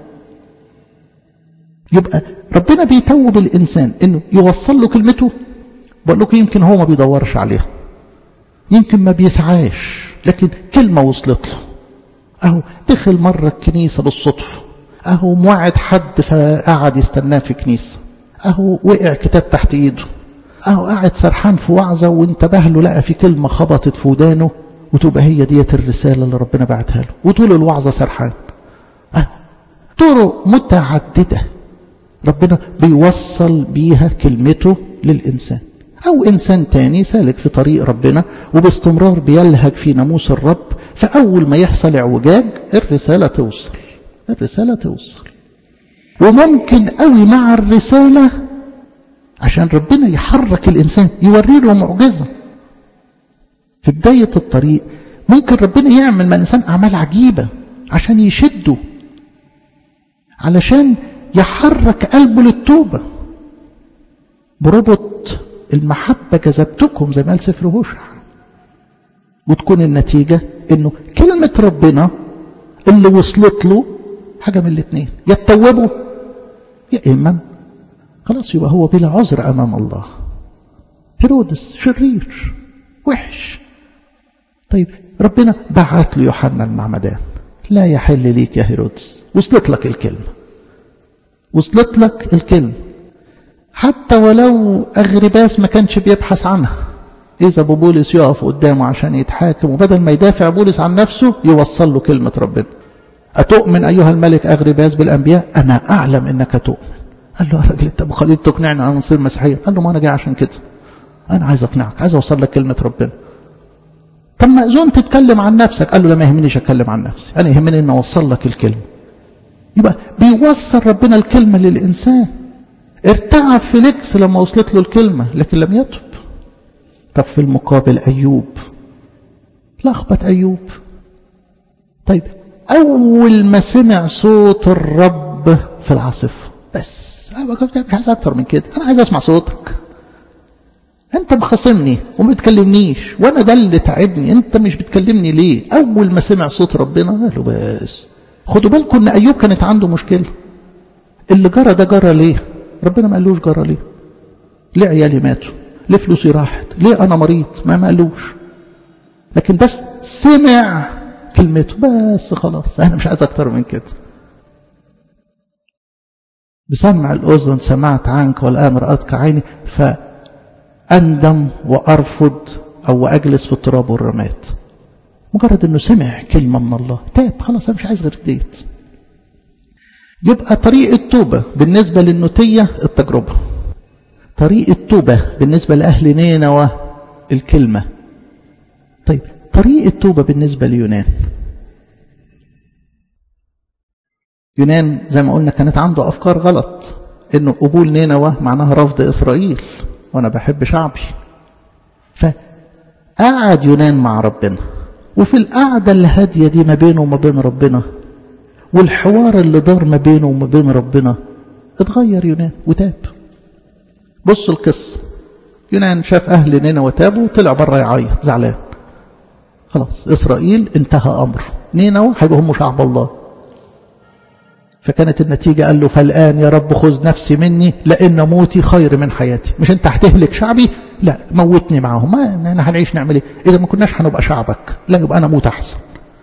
يبقى ربنا بيتوب الإنسان إنه يوصل له كلمته بقول لكم يمكن هو ما بيدورش عليها يمكن ما بيسعاش لكن كلمة وصلت له أهو دخل مرة الكنيسة بالصدفة أهو موعد حد فقعد يستناه في كنيسة أهو وقع كتاب تحت إيده أهو قاعد سرحان في وعظة وانتبه له لقى في كلمة خبطت في ودانه وتبقى هي ديت الرسالة اللي ربنا بعتها له وطول الوعظة سرحان أهو طرق متعددة ربنا بيوصل بيها كلمته للإنسان أو إنسان تاني سالك في طريق ربنا وباستمرار بيلهج في ناموس الرب فأول ما يحصل اعوجاج الرسالة توصل الرسالة توصل وممكن قوي مع الرسالة عشان ربنا يحرك الإنسان يوري له معجزة في بداية الطريق ممكن ربنا يعمل مع الإنسان أعمال عجيبة عشان يشده علشان يحرك قلبه للتوبة بربط المحبة جذبتكم زي ما قال سفر هوشع وتكون النتيجة انه كلمة ربنا اللي وصلت له حاجة من الاثنين يا تتوبه يا إما خلاص يبقى هو بلا عذر أمام الله هيرودس شرير وحش طيب ربنا بعت له يوحنا المعمدان لا يحل ليك يا هيرودس وصلت لك الكلمة وصلت لك الكلمة حتى ولو أغرباس ما كانش بيبحث عنها إذا أبو بولس يقف قدامه عشان يتحاكم وبدل ما يدافع بولس عن نفسه يوصل له كلمة ربنا أتؤمن أيها الملك أغرباس بالأنبياء أنا أعلم أنك تؤمن قال له يا راجل أنت أبو خليل تقنعني أن نصير مسيحية قال له ما أنا جاي عشان كده أنا عايز أقنعك عايز أوصل لك كلمة ربنا طب مأذون تتكلم عن نفسك قال له لا ما يهمنيش أتكلم عن نفسي أنا يهمني أن أوصل لك الكلمة يبقى بيوصل ربنا الكلمة للإنسان ارتعب فيليكس لما وصلت له الكلمة لكن لم يتب طب في المقابل أيوب لخبط أيوب طيب أول ما سمع صوت الرب في العاصفة بس أنا مش عايز أكتر من كده أنا عايز أسمع صوتك أنت مخاصمني وما بتكلمنيش وأنا ده اللي تعبني أنت مش بتكلمني ليه أول ما سمع صوت ربنا قال له بس خدوا بالكم أن أيوب كانت عنده مشكلة اللي جرى ده جرى ليه ربنا ما قالوش جرى ليه ليه عيالي ماتوا ليه فلوسي راحت ليه أنا مريض ما ما قالوش لكن بس سمع كلمته بس خلاص أنا مش عايز أكتر من كده بسمع الأذن سمعت عنك والآن رأتك عيني فأندم وأرفض أو أجلس في التراب والرماد مجرد أنه سمع كلمة من الله تاب خلاص أنا مش عايز غير ديت يبقى طريق التوبة بالنسبة للنوتية التجربة طريق التوبة بالنسبة لأهل نينوى الكلمة طيب طريق التوبة بالنسبة ليونان يونان زي ما قلنا كانت عنده أفكار غلط إنه قبول نينوى معناها رفض إسرائيل وأنا بحب شعبي فقعد يونان مع ربنا وفي القعدة الهادية دي ما بينه وما بين ربنا والحوار اللي دار ما بينه وما بين ربنا اتغير يونان وتاب بص القصة يونان شاف أهل نينوى وتابوا وطلع بره يعيط زعلان خلاص إسرائيل انتهى أمره نينوى هيبقوا هم شعب الله فكانت النتيجة قال له فالآن يا رب خذ نفسي مني لأن موتي خير من حياتي مش أنت هتهلك شعبي لا موتني معاهم ما أنا هنعيش نعمل إيه إذا ما كناش هنبقى شعبك لا يبقى أنا موت أحسن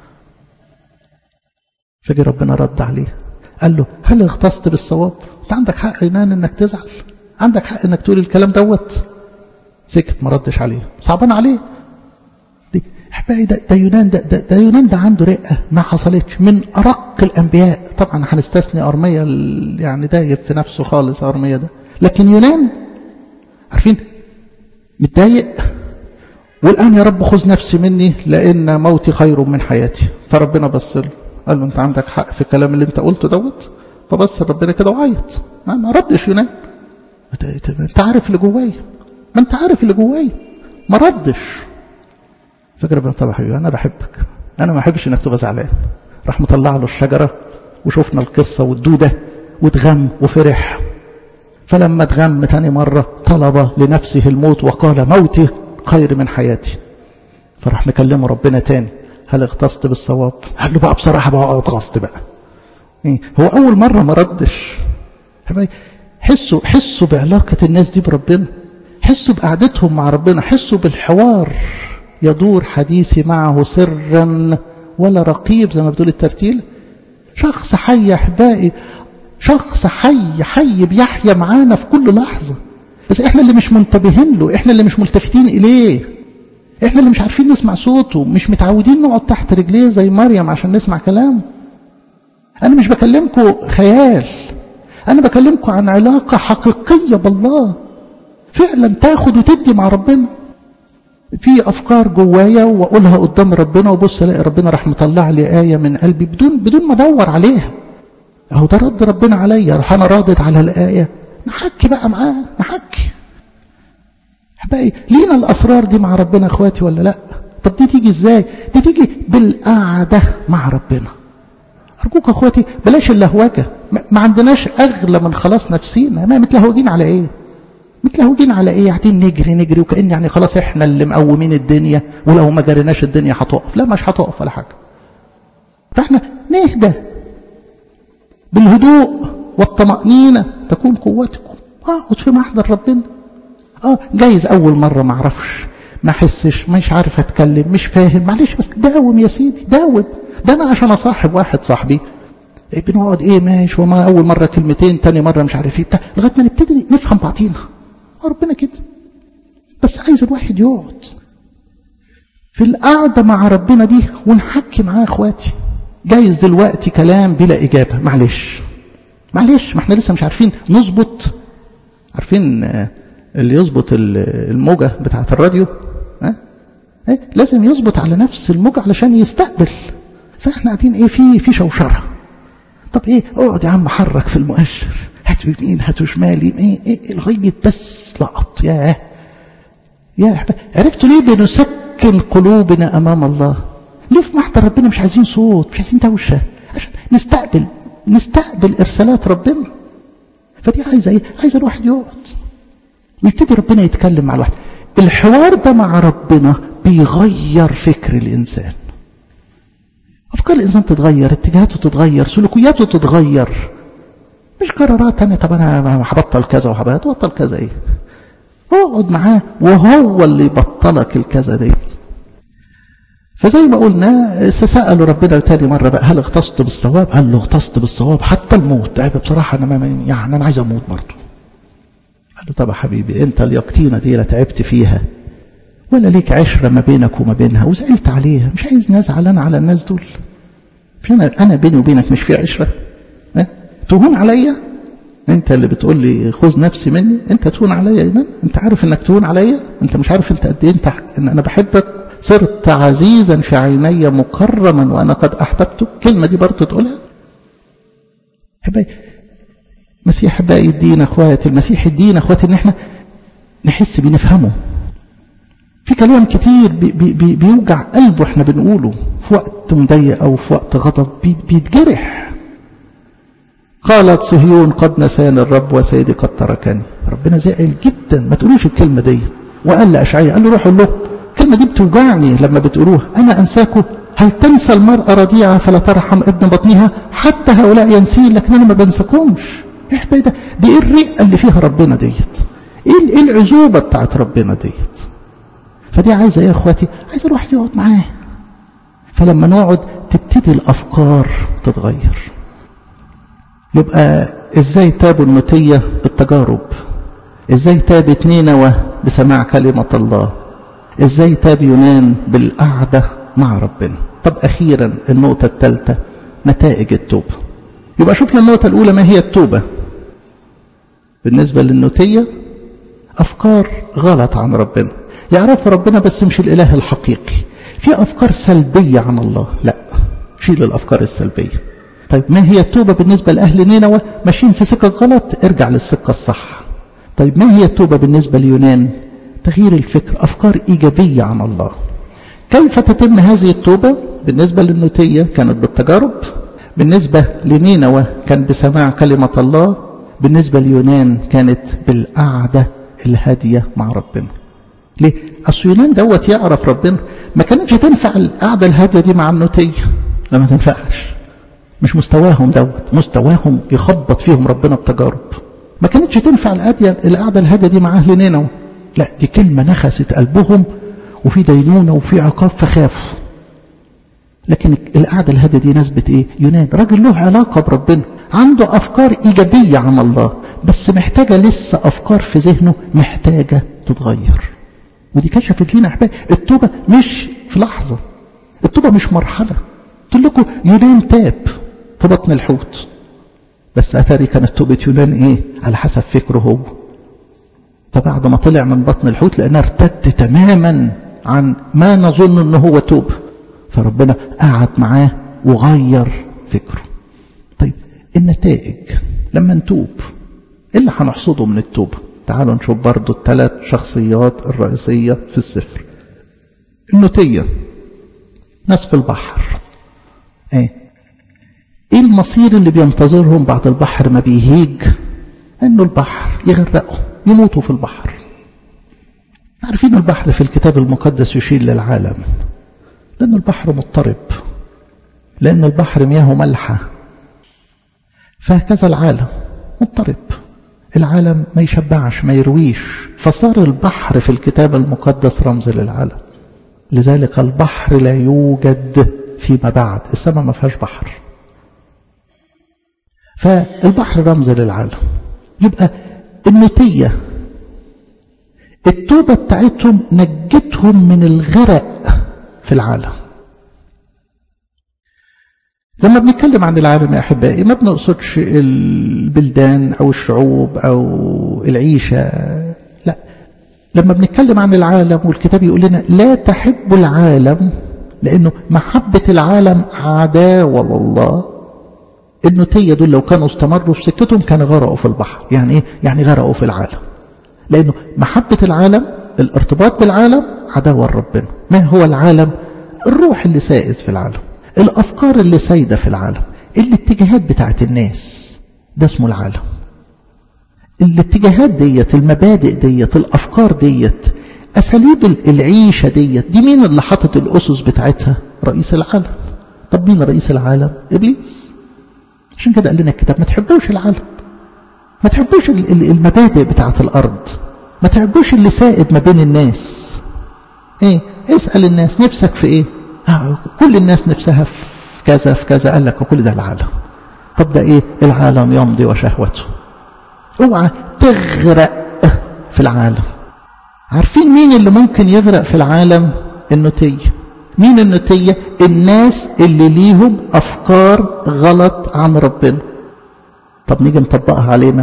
فجي ربنا رد عليه قال له هل اغتصت بالصواب انت عندك حق يونان انك تزعل عندك حق انك تقول الكلام دوت سكت ما ردش عليه صعبان عليه دي احبائي ده, ده يونان ده, ده, ده يونان ده عنده رقه ما حصلتش من ارق الانبياء طبعا هنستثني ارميا يعني دايب في نفسه خالص ارميا ده لكن يونان عارفين متضايق والان يا رب خذ نفسي مني لان موتي خير من حياتي فربنا بص له قال له انت عندك حق في الكلام اللي انت قلته دوت فبص ربنا كده وعيط ما, ما ردش يونان انت عارف اللي جوايا ما انت عارف اللي جوايا ما ردش فكر ربنا طب يا حبيبي انا بحبك انا ما احبش انك تبقى زعلان راح مطلع له الشجره وشفنا القصه والدوده واتغم وفرح فلما اتغم تاني مره طلب لنفسه الموت وقال موتي خير من حياتي فراح مكلمه ربنا تاني هل اغتصت بالصواب قال له بقى بصراحه بقى اتغصت بقى إيه؟ هو اول مره ما ردش حسوا حسوا بعلاقه الناس دي بربنا حسوا بقعدتهم مع ربنا حسوا بالحوار يدور حديثي معه سرا ولا رقيب زي ما بتقول الترتيل شخص حي يا احبائي شخص حي حي بيحيا معانا في كل لحظه بس احنا اللي مش منتبهين له احنا اللي مش ملتفتين اليه احنا اللي مش عارفين نسمع صوته مش متعودين نقعد تحت رجليه زي مريم عشان نسمع كلامه انا مش بكلمكم خيال انا بكلمكم عن علاقه حقيقيه بالله فعلا تاخد وتدي مع ربنا في افكار جوايا واقولها قدام ربنا وبص الاقي ربنا راح مطلع لي ايه من قلبي بدون بدون ما ادور عليها اهو ده رد ربنا عليا راح انا رادد على الايه نحكي بقى معاه نحكي احبائي لينا الاسرار دي مع ربنا اخواتي ولا لا طب دي تيجي ازاي دي تيجي بالقعده مع ربنا ارجوك اخواتي بلاش اللهوجه ما عندناش اغلى من خلاص نفسينا ما متلهوجين على ايه متلهوجين على ايه قاعدين نجري نجري وكأن يعني خلاص احنا اللي مقومين الدنيا ولو ما جريناش الدنيا هتقف لا مش هتقف ولا حاجه فاحنا نهدى بالهدوء والطمأنينة تكون قوتكم اقعد في محضر ربنا اه جايز اول مرة ما اعرفش ما احسش مش عارف اتكلم مش فاهم معلش بس داوم يا سيدي داوم ده انا عشان اصاحب واحد صاحبي إيه بنقعد ايه ماشي وما اول مره كلمتين تاني مره مش عارف ايه بتاع لغايه ما نبتدي نفهم بعضينا ربنا كده بس عايز الواحد يقعد في القعدة مع ربنا دي ونحكي معاه اخواتي جايز دلوقتي كلام بلا إجابة معلش معلش ما احنا لسه مش عارفين نظبط عارفين اللي يظبط الموجة بتاعة الراديو ها؟ اه؟ لازم يظبط على نفس الموجة علشان يستقبل فاحنا قاعدين ايه في في شوشرة طب ايه اقعد يا عم حرك في المؤشر هاتوا يمين هاتوا شمال ايه ايه لغايه بس لقط ياه يا احباب عرفتوا ليه بنسكن قلوبنا امام الله ليه في محضر ربنا مش عايزين صوت مش عايزين دوشه عشان نستقبل نستقبل ارسالات ربنا فدي عايزه ايه عايزه الواحد يقعد ويبتدي ربنا يتكلم مع الواحد الحوار ده مع ربنا بيغير فكر الانسان افكار الانسان تتغير اتجاهاته تتغير سلوكياته تتغير مش قرارات تانية طب انا هبطل كذا وهبطل كذا ايه اقعد معاه وهو اللي يبطلك الكذا ديت فزي ما قلنا سألوا ربنا تاني مرة بقى هل اغتصت بالصواب قال له اغتصت بالصواب حتى الموت قال بصراحة أنا ما يعني أنا عايز أموت برضه قال له طب يا حبيبي أنت اليقطينة دي لا تعبت فيها ولا ليك عشرة ما بينك وما بينها وزعلت عليها مش عايز نزعل أنا على الناس دول مش أنا أنا بيني وبينك مش في عشرة أه؟ تهون عليا انت اللي بتقول لي خذ نفسي مني انت تهون عليا يا ايمان انت عارف انك تهون عليا انت مش عارف انت قد ايه انت ان انا بحبك صرت عزيزا في عيني مكرما وانا قد احببتك الكلمه دي برضه تقولها حبايبي المسيح حبايبي يدينا اخواتي المسيح يدينا اخواتي ان احنا نحس بيه نفهمه في كلام كتير بي بي بي بيوجع قلبه احنا بنقوله في وقت مضيق او في وقت غضب بي بيتجرح قالت صهيون قد نساني الرب وسيدي قد تركني ربنا زعل جدا ما تقولوش الكلمة دي وقال لأشعياء قال له روحوا له الكلمة دي بتوجعني لما بتقولوها أنا أنساكم هل تنسى المرأة رضيعة فلا ترحم ابن بطنها حتى هؤلاء ينسين لكن أنا ما بنساكمش إيه ده دي إيه الرئة اللي فيها ربنا ديت إيه إيه العزوبة بتاعت ربنا ديت فدي عايزة إيه يا إخواتي عايزة الواحد يقعد معاه فلما نقعد تبتدي الأفكار تتغير يبقى ازاي تابوا النوتية بالتجارب ازاي تابت نينوى بسماع كلمة الله ازاي تاب يونان بالقعدة مع ربنا طب اخيرا النقطة الثالثة نتائج التوبة يبقى شفنا النقطة الاولى ما هي التوبة بالنسبة للنوتية افكار غلط عن ربنا يعرف ربنا بس مش الاله الحقيقي في افكار سلبية عن الله لا شيل الافكار السلبيه طيب ما هي التوبة بالنسبة لأهل نينوى ماشيين في سكة غلط ارجع للسكة الصح طيب ما هي التوبة بالنسبة ليونان تغيير الفكر أفكار إيجابية عن الله كيف تتم هذه التوبة بالنسبة للنوتية كانت بالتجارب بالنسبة لنينوى كان بسماع كلمة الله بالنسبة ليونان كانت بالقعدة الهادية مع ربنا ليه؟ أصل يونان دوت يعرف ربنا ما كانتش تنفع القعدة الهادية دي مع النوتية لا ما تنفعش مش مستواهم دوت مستواهم يخبط فيهم ربنا بتجارب ما كانتش تنفع القعدة القعدة الهادية دي مع أهل نينوى لا دي كلمة نخست قلبهم وفي دينونة وفي عقاب فخافوا لكن القعدة الهادية دي نسبة ايه يونان راجل له علاقة بربنا عنده أفكار إيجابية عن الله بس محتاجة لسه أفكار في ذهنه محتاجة تتغير ودي كشفت لنا أحباب التوبة مش في لحظة التوبة مش مرحلة قلت لكم يونان تاب في بطن الحوت بس أتاري كانت توبة يونان إيه على حسب فكره هو فبعد ما طلع من بطن الحوت لأنه ارتد تماما عن ما نظن أنه هو توب فربنا قعد معاه وغير فكره طيب النتائج لما نتوب ايه اللي هنحصده من التوبة تعالوا نشوف برضو الثلاث شخصيات الرئيسية في السفر النوتية ناس في البحر ايه ايه المصير اللي بينتظرهم بعد البحر ما بيهيج انه البحر يغرقوا يموتوا في البحر عارفين البحر في الكتاب المقدس يشير للعالم لأن البحر مضطرب لأن البحر مياهه ملحة فهكذا العالم مضطرب العالم ما يشبعش ما يرويش فصار البحر في الكتاب المقدس رمز للعالم لذلك البحر لا يوجد فيما بعد السماء ما فيهاش بحر فالبحر رمز للعالم يبقى النتية التوبة بتاعتهم نجتهم من الغرق في العالم لما بنتكلم عن العالم يا أحبائي ما بنقصدش البلدان أو الشعوب أو العيشة لا لما بنتكلم عن العالم والكتاب يقول لنا لا تحب العالم لأنه محبة العالم عداوة لله النتية دول لو كانوا استمروا في سكتهم كانوا غرقوا في البحر يعني إيه؟ يعني غرقوا في العالم لأنه محبة العالم الارتباط بالعالم عداوة لربنا ما هو العالم الروح اللي سائد في العالم الأفكار اللي سايدة في العالم الاتجاهات بتاعت الناس ده اسمه العالم الاتجاهات ديت المبادئ ديت الأفكار ديت أساليب العيشة ديت دي مين اللي حطت الأسس بتاعتها رئيس العالم طب مين رئيس العالم إبليس عشان كده قال لنا الكتاب ما تحبوش العالم ما تحبوش المبادئ بتاعت الأرض ما تحبوش اللي سائد ما بين الناس ايه اسأل الناس نفسك في ايه آه كل الناس نفسها في كذا في كذا قال لك كل ده العالم طب ده ايه العالم يمضي وشهوته اوعى تغرق في العالم عارفين مين اللي ممكن يغرق في العالم النتية مين النتية الناس اللي ليهم أفكار غلط عن ربنا طب نيجي نطبقها علينا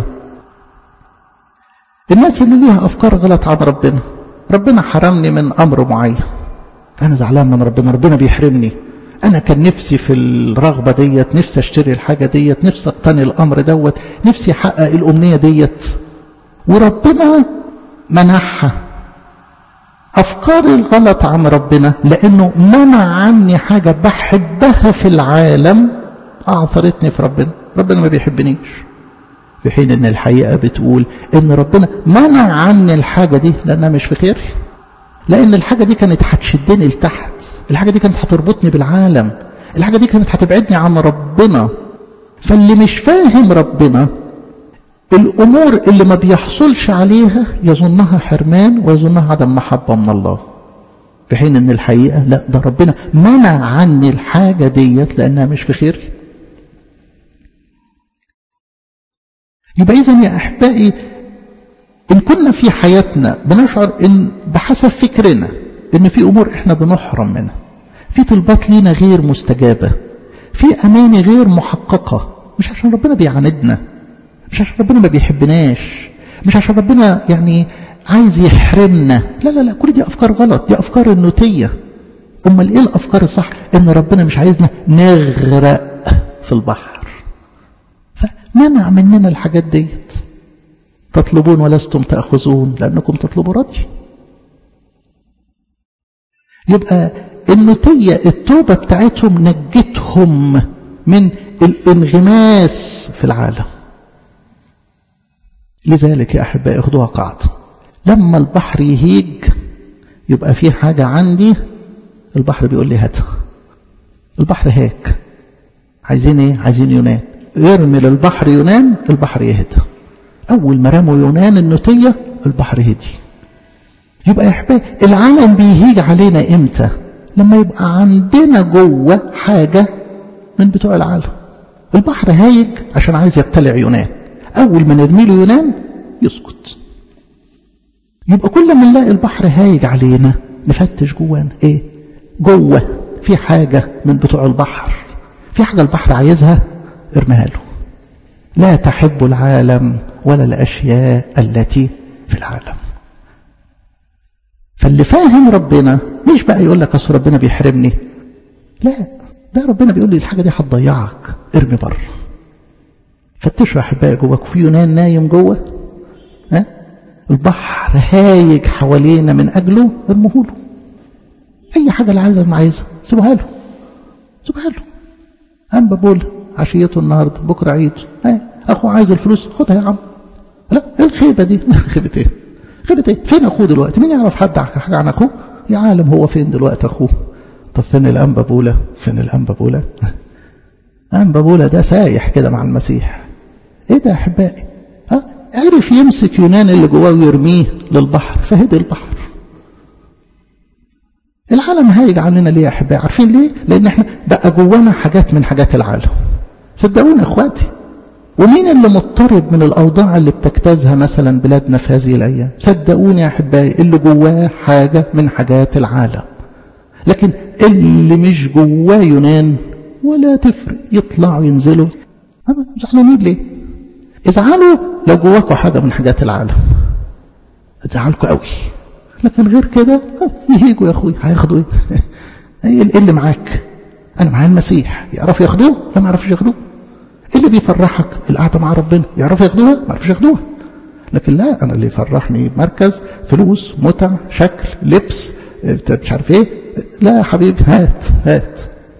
الناس اللي ليها أفكار غلط عن ربنا ربنا حرمني من أمر معين أنا زعلان من ربنا ربنا بيحرمني أنا كان نفسي في الرغبة ديت نفسي أشتري الحاجة ديت نفسي أقتني الأمر دوت نفسي أحقق الأمنية ديت وربنا منحها أفكاري الغلط عن ربنا لأنه منع عني حاجة بحبها في العالم أعثرتني في ربنا ربنا ما بيحبنيش في حين ان الحقيقة بتقول ان ربنا منع عني الحاجة دي لانها مش في خيري لان الحاجة دي كانت هتشدني لتحت الحاجة دي كانت هتربطني بالعالم الحاجة دي كانت هتبعدني عن ربنا فاللي مش فاهم ربنا الامور اللي ما بيحصلش عليها يظنها حرمان ويظنها عدم محبة من الله في حين ان الحقيقة لا ده ربنا منع عني الحاجة ديت لانها مش في خيري يبقى إذا يا أحبائي إن كنا في حياتنا بنشعر إن بحسب فكرنا إن في أمور إحنا بنحرم منها في طلبات لينا غير مستجابة في أماني غير محققة مش عشان ربنا بيعاندنا مش عشان ربنا ما بيحبناش مش عشان ربنا يعني عايز يحرمنا لا لا لا كل دي أفكار غلط دي أفكار النوتية أمال إيه الأفكار الصح إن ربنا مش عايزنا نغرق في البحر فمنع مننا الحاجات ديت تطلبون ولستم تأخذون لأنكم تطلبوا رضي يبقى النتية التوبة بتاعتهم نجتهم من الانغماس في العالم لذلك يا أحبائي اخدوها قاعدة لما البحر يهيج يبقى في حاجة عندي البحر بيقول لي هاتها البحر هيك عايزين ايه عايزين يونان ارمي للبحر يونان البحر يهدى اول ما رموا يونان النتية البحر هدي يبقى يا احبائي العالم بيهيج علينا امتى لما يبقى عندنا جوه حاجة من بتوع العالم البحر هايج عشان عايز يبتلع يونان اول ما نرمي له يونان يسكت يبقى كل ما نلاقي البحر هايج علينا نفتش جوانا ايه جوه في حاجة من بتوع البحر في حاجة البحر عايزها ارميها له لا تحب العالم ولا الأشياء التي في العالم فاللي فاهم ربنا مش بقى يقول لك اصل ربنا بيحرمني لا ده ربنا بيقول لي الحاجة دي هتضيعك ارمي بره فتشوا احبائي جواك في يونان نايم جوه ها البحر هايج حوالينا من اجله ارموه له اي حاجه اللي عايزها ما عايزها سيبوها له سيبوها له قام بقول عشيته النهارده بكره عيد ها اخوه عايز الفلوس خدها يا عم لا ايه الخيبه دي خيبه ايه خيبه ايه فين اخوه دلوقتي مين يعرف حد حاجه عن اخوه يا عالم هو فين دلوقتي اخوه طب فين الانبابوله فين الانبابوله انبابوله ده سايح كده مع المسيح ايه ده يا احبائي ها عرف يمسك يونان اللي جواه ويرميه للبحر فهدي البحر العالم هايج عننا ليه يا احبائي عارفين ليه لان احنا بقى جوانا حاجات من حاجات العالم صدقوني اخواتي ومين اللي مضطرب من الاوضاع اللي بتجتازها مثلا بلادنا في هذه الايام صدقوني يا احبائي اللي جواه حاجه من حاجات العالم لكن اللي مش جواه يونان ولا تفرق يطلعوا ينزلوا زعلانين ليه ازعلوا لو جواكوا حاجه من حاجات العالم ازعلكوا قوي لكن غير كده يهيجوا يا اخوي هياخدوا ايه ايه اللي معاك انا معايا المسيح يعرفوا ياخدوه لا ما يعرفوش ياخدوه ايه اللي بيفرحك القعده مع ربنا يعرفوا ياخدوها ما يعرفوش ياخدوها لكن لا انا اللي يفرحني مركز فلوس متع شكل لبس مش عارف ايه لا يا حبيبي هات هات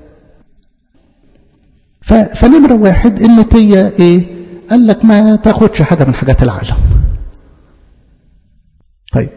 فنمرة واحد النتية ايه قال لك ما تاخدش حاجة من حاجات العالم طيب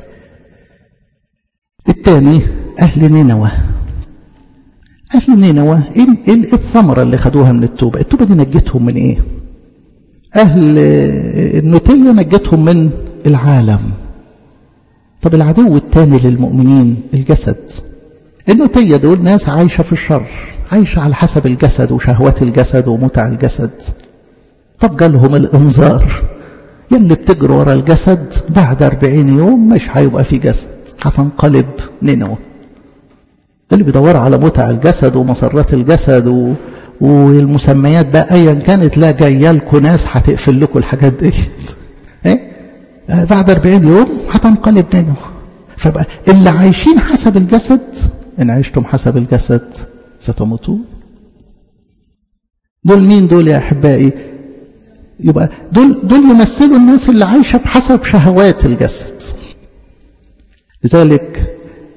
الثاني أهل نينوى أهل نينوى إيه الثمرة اللي خدوها من التوبة التوبة دي نجتهم من إيه أهل النتية نجتهم من العالم طب العدو الثاني للمؤمنين الجسد النتية دول ناس عايشة في الشر عايشة على حسب الجسد وشهوات الجسد ومتع الجسد طب جالهم الإنذار يلي بتجري ورا الجسد بعد أربعين يوم مش هيبقى في جسد هتنقلب نينوى اللي بيدور على متع الجسد ومسرات الجسد و... والمسميات بقى ايا كانت لا جايه لكم ناس هتقفل لكم الحاجات دي ايه بعد 40 يوم هتنقلب نينوى فبقى اللي عايشين حسب الجسد ان عشتم حسب الجسد ستموتون دول مين دول يا احبائي يبقى دول دول يمثلوا الناس اللي عايشه بحسب شهوات الجسد لذلك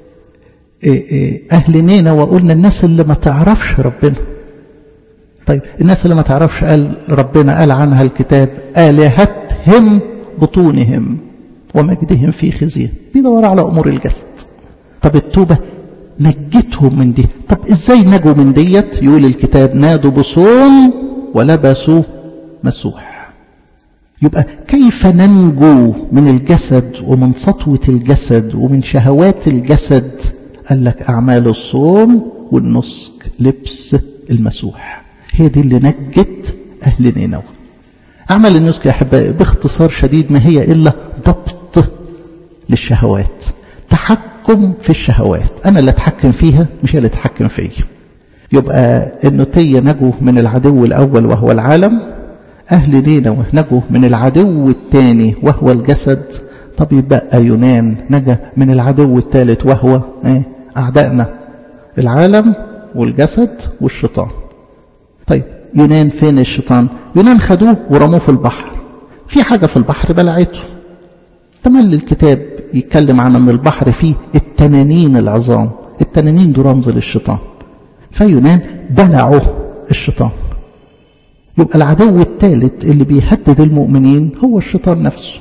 أهل نينا وقلنا الناس اللي ما تعرفش ربنا طيب الناس اللي ما تعرفش قال ربنا قال عنها الكتاب آلهتهم بطونهم ومجدهم في خزيهم بيدور على أمور الجسد طب التوبة نجتهم من دي طب ازاي نجوا من ديت يقول الكتاب نادوا بصوم ولبسوا مسوح يبقى كيف ننجو من الجسد ومن سطوة الجسد ومن شهوات الجسد قال لك أعمال الصوم والنسك لبس المسوح هي دي اللي نجت أهل نينوى أعمال النسك يا أحبائي باختصار شديد ما هي إلا ضبط للشهوات تحكم في الشهوات أنا اللي أتحكم فيها مش هي اللي تتحكم فيا يبقى النتية نجوا من العدو الأول وهو العالم أهل نينوى نجوا من العدو الثاني وهو الجسد طب يبقى يونان نجا من العدو الثالث وهو ايه أعدائنا العالم والجسد والشيطان طيب يونان فين الشيطان يونان خدوه ورموه في البحر في حاجة في البحر بلعته تملي الكتاب يتكلم عن أن البحر فيه التنانين العظام التنانين دول رمز للشيطان فيونان بلعوا الشيطان يبقى العدو الثالث اللي بيهدد المؤمنين هو الشيطان نفسه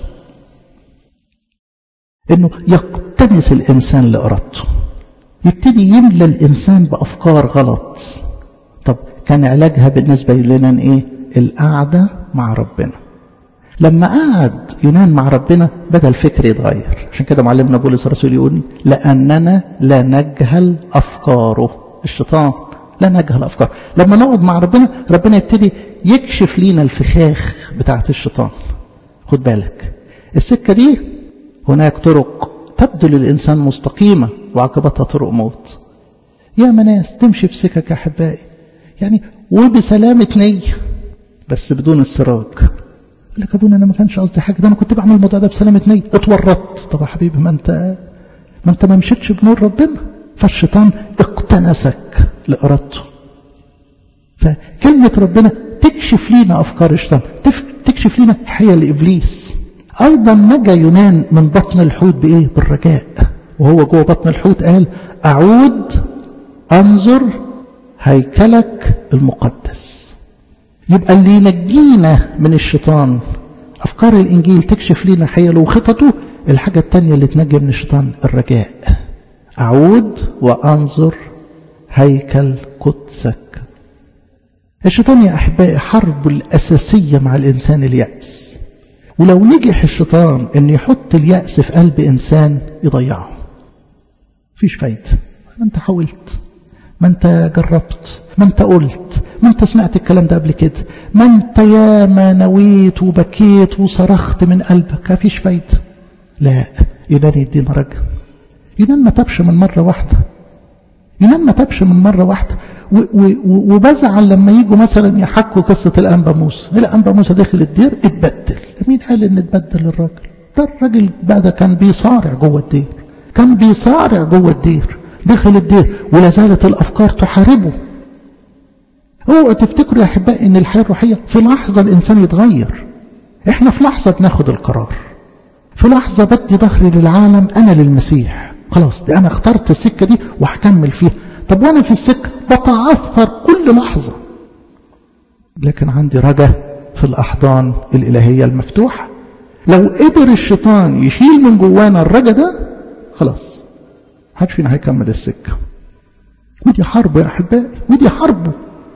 انه يقتنس الانسان لارادته يبتدي يملى الانسان بافكار غلط طب كان علاجها بالنسبه لنا ايه القعده مع ربنا لما قعد يونان مع ربنا بدا الفكر يتغير عشان كده معلمنا بولس الرسول يقول لاننا لا نجهل افكاره الشيطان لا نجهل افكاره لما نقعد مع ربنا ربنا يبتدي يكشف لينا الفخاخ بتاعت الشيطان خد بالك السكه دي هناك طرق تبدو للإنسان مستقيمة وعاقبتها طرق موت يا مناس تمشي في سكك يا أحبائي يعني وبسلامة نية بس بدون السراج يقول لك أبونا أنا ما كانش قصدي حاجة ده أنا كنت بعمل الموضوع ده بسلامة نية اتورطت طب يا حبيبي ما أنت ما أنت ما مشيتش بنور ربنا فالشيطان اقتنسك لإرادته فكلمة ربنا تكشف لينا أفكار الشيطان تكشف لينا حيل إبليس أيضا نجا يونان من بطن الحوت بإيه بالرجاء وهو جوه بطن الحوت قال أعود أنظر هيكلك المقدس يبقى اللي ينجينا من الشيطان أفكار الإنجيل تكشف لنا حيله وخططه الحاجة التانية اللي تنجي من الشيطان الرجاء أعود وأنظر هيكل قدسك الشيطان يا أحبائي حربه الأساسية مع الإنسان اليأس ولو نجح الشيطان ان يحط اليأس في قلب انسان يضيعه فيش فايدة ما انت حاولت ما انت جربت ما انت قلت ما انت سمعت الكلام ده قبل كده ما انت يا ما نويت وبكيت وصرخت من قلبك مفيش فايدة لا يونان يدينا رجع يونان ما تبش من مرة واحدة يونان ما تبش من مرة واحدة وبزعل لما يجوا مثلا يحكوا قصة الأنبا موسى الأنبا موسى داخل الدير اتبدل مين قال ان اتبدل الراجل ده الراجل بقى ده كان بيصارع جوه الدير كان بيصارع جوه الدير دخل الدير ولا زالت الأفكار تحاربه اوعوا تفتكروا يا أحبائي ان الحياة الروحية في لحظة الإنسان يتغير احنا في لحظة بناخد القرار في لحظة بدي ظهري للعالم أنا للمسيح خلاص دي أنا اخترت السكة دي وهكمل فيها طب وأنا في السكة بتعثر كل لحظة لكن عندي رجاء في الأحضان الإلهية المفتوحة لو قدر الشيطان يشيل من جوانا الرجاء ده خلاص محدش فينا هيكمل السكة ودي حرب يا أحبائي ودي حربه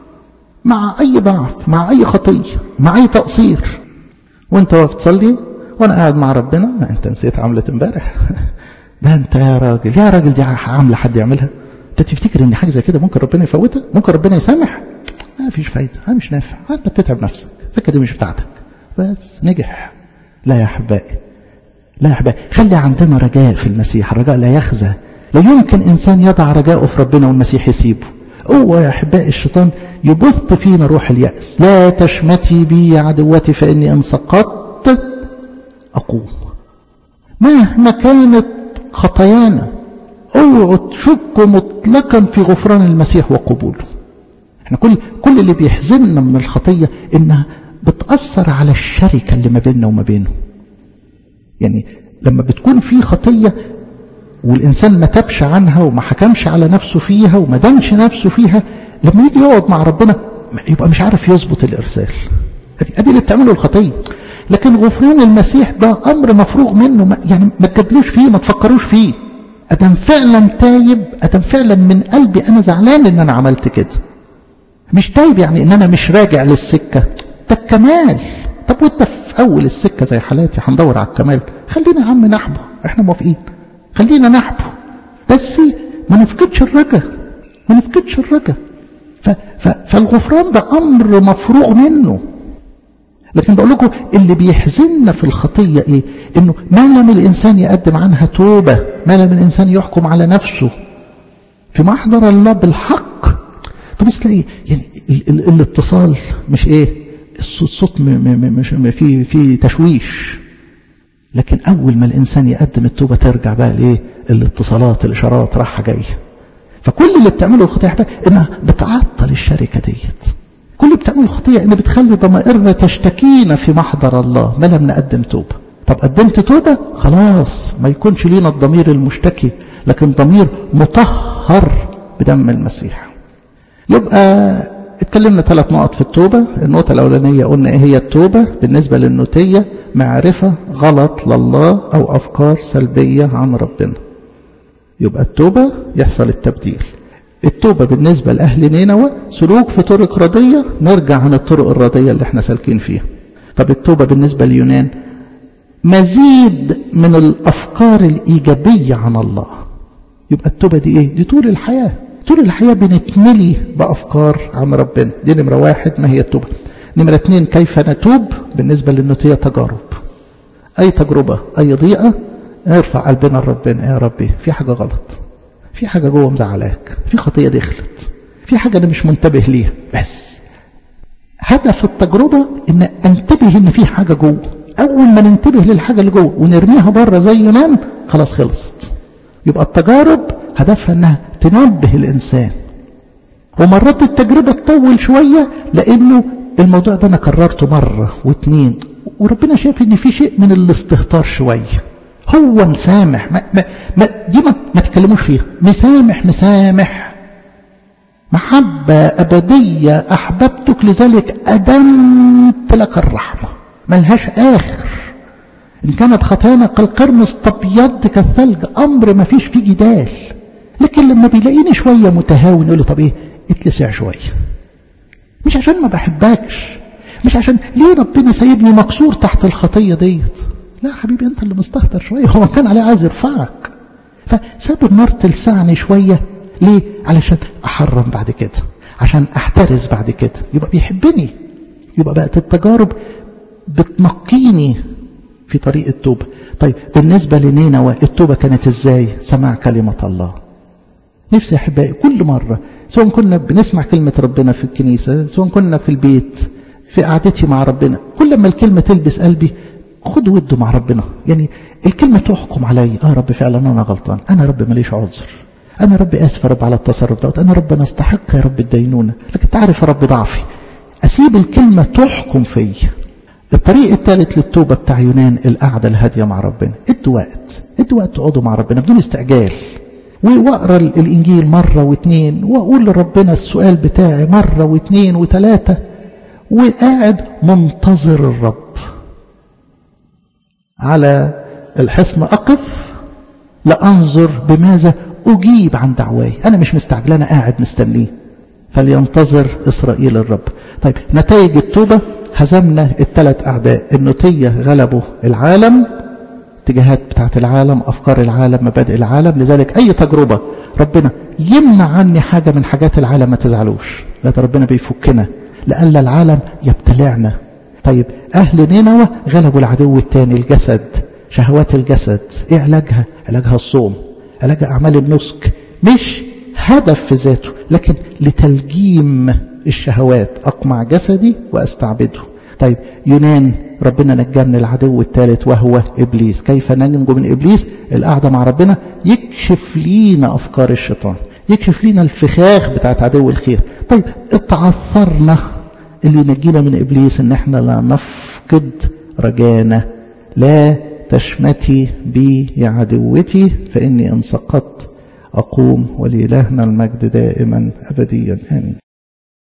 مع أي ضعف مع أي خطية مع أي تقصير وانت واقف تصلي وانا قاعد مع ربنا انت نسيت عملة امبارح ده انت يا راجل يا راجل دي عاملة حد يعملها انت تفتكر ان حاجة زي كده ممكن ربنا يفوتها ممكن ربنا يسامح ما فيش فايدة ما مش نافع انت بتتعب نفسك السكة دي مش بتاعتك بس نجح لا يا احبائي لا يا احبائي خلي عندنا رجاء في المسيح الرجاء لا يخزى لا يمكن انسان يضع رجاءه في ربنا والمسيح يسيبه هو يا احبائي الشيطان يبث فينا روح اليأس لا تشمتي بي يا عدوتي فإني إن سقطت أقوم مهما كانت خطايانا اوعوا تشكوا مطلقا في غفران المسيح وقبوله احنا كل كل اللي بيحزننا من الخطية انها بتأثر على الشركة اللي ما بيننا وما بينه يعني لما بتكون في خطية والإنسان ما تبش عنها وما حكمش على نفسه فيها وما دنش نفسه فيها لما يجي يقعد مع ربنا يبقى مش عارف يظبط الإرسال ادي اللي بتعمله الخطية لكن غفران المسيح ده أمر مفروغ منه ما يعني ما تجادلوش فيه ما تفكروش فيه أدم فعلا تايب أدم فعلا من قلبي أنا زعلان إن أنا عملت كده مش تايب يعني إن أنا مش راجع للسكة ده الكمال طب وانت في أول السكة زي حالاتي هندور على الكمال خلينا يا عم نحبه احنا موافقين خلينا نحبه بس ما نفقدش الرجا ما نفقدش الرجا فالغفران ده أمر مفروغ منه لكن بقول لكم اللي بيحزننا في الخطية إيه إنه ما لم الإنسان يقدم عنها توبة ما لم الإنسان يحكم على نفسه في محضر الله بالحق طب تلاقي يعني ال ال الاتصال مش إيه الصوت صوت مش في في تشويش لكن أول ما الإنسان يقدم التوبة ترجع بقى لإيه الاتصالات الإشارات راحة جاية فكل اللي بتعمله الخطيئة إنها بتعطل الشركة ديت كل اللي بتعمله الخطيئة إن بتخلي ضمائرنا تشتكينا في محضر الله ما لم نقدم توبة طب قدمت توبة خلاص ما يكونش لينا الضمير المشتكي لكن ضمير مطهر نتطهر بدم المسيح يبقى اتكلمنا ثلاث نقط في التوبة النقطة الأولانية قلنا ايه هي التوبة بالنسبة للنوتية معرفة غلط لله أو أفكار سلبية عن ربنا يبقى التوبة يحصل التبديل التوبة بالنسبة لأهل نينوى سلوك في طرق رضية نرجع عن الطرق الرضية اللي احنا سالكين فيها طب التوبة بالنسبة ليونان مزيد من الأفكار الإيجابية عن الله يبقى التوبة دي ايه دي طول الحياة طول الحياة بنتملي بأفكار عن ربنا دي نمرة واحد ما هي التوبة نمرة اتنين كيف نتوب بالنسبة للنوتية تجارب أي تجربة أي ضيقة ارفع قلبنا لربنا يا ربي في حاجة غلط في حاجة جوه مزعلاك في خطية دخلت في حاجة أنا مش منتبه ليها بس هدف التجربة إن أنتبه إن في حاجة جوه أول ما ننتبه للحاجة اللي جوه ونرميها بره زي يونان خلاص خلصت يبقى التجارب هدفها إنها تنبه الإنسان ومرات التجربة تطول شوية لأنه الموضوع ده أنا كررته مرة واثنين وربنا شايف إن في شيء من الاستهتار شوية هو مسامح ما ما ما دي ما, ما تكلموش فيها مسامح مسامح محبة أبدية أحببتك لذلك أدمت لك الرحمة ملهاش آخر إن كانت خطايانا كالقرمز تبيض كالثلج أمر ما فيش فيه جدال لكن لما بيلاقيني شوية متهاون يقول لي طب إيه اتلسع شوية مش عشان ما بحبكش مش عشان ليه ربنا سايبني مكسور تحت الخطية ديت لا حبيبي انت اللي مستهتر شوية هو كان عليه عايز يرفعك فساب النار تلسعني شوية ليه علشان احرم بعد كده عشان احترز بعد كده يبقى بيحبني يبقى بقت التجارب بتنقيني في طريق التوبة طيب بالنسبة لنينوى التوبة كانت ازاي سماع كلمة الله نفسي احبائي كل مرة سواء كنا بنسمع كلمة ربنا في الكنيسة سواء كنا في البيت في قعدتي مع ربنا كل ما الكلمة تلبس قلبي خد وده مع ربنا يعني الكلمة تحكم علي اه رب فعلا انا غلطان انا رب ماليش عذر انا رب اسف يا رب على التصرف دوت انا رب انا استحق يا رب الدينونة لكن تعرف يا رب ضعفي اسيب الكلمة تحكم فيا الطريق الثالث للتوبة بتاع يونان القعدة الهادية مع ربنا ادوا وقت ادوا وقت تقعدوا مع ربنا بدون استعجال واقرا الانجيل مرة واثنين واقول لربنا السؤال بتاعي مرة واثنين وثلاثة وقاعد منتظر الرب على الحصن أقف لأنظر بماذا أجيب عن دعواي أنا مش مستعجل أنا قاعد مستنيه فلينتظر إسرائيل الرب طيب نتائج التوبة هزمنا الثلاث أعداء النوتية غلبوا العالم اتجاهات بتاعت العالم أفكار العالم مبادئ العالم لذلك أي تجربة ربنا يمنع عني حاجة من حاجات العالم ما تزعلوش لا ربنا بيفكنا لأن العالم يبتلعنا طيب أهل نينوى غلبوا العدو الثاني الجسد شهوات الجسد إيه علاجها علاجها الصوم علاجها أعمال النسك مش هدف في ذاته لكن لتلجيم الشهوات أقمع جسدي وأستعبده طيب يونان ربنا نجاه من العدو الثالث وهو إبليس كيف ننجو من إبليس القعدة مع ربنا يكشف لينا أفكار الشيطان يكشف لينا الفخاخ بتاعت عدو الخير طيب اتعثرنا اللي ينجينا من إبليس إن احنا لا نفقد رجانا لا تشمتي بي يا عدوتي فإني إن سقطت أقوم ولإلهنا المجد دائما أبديا آمين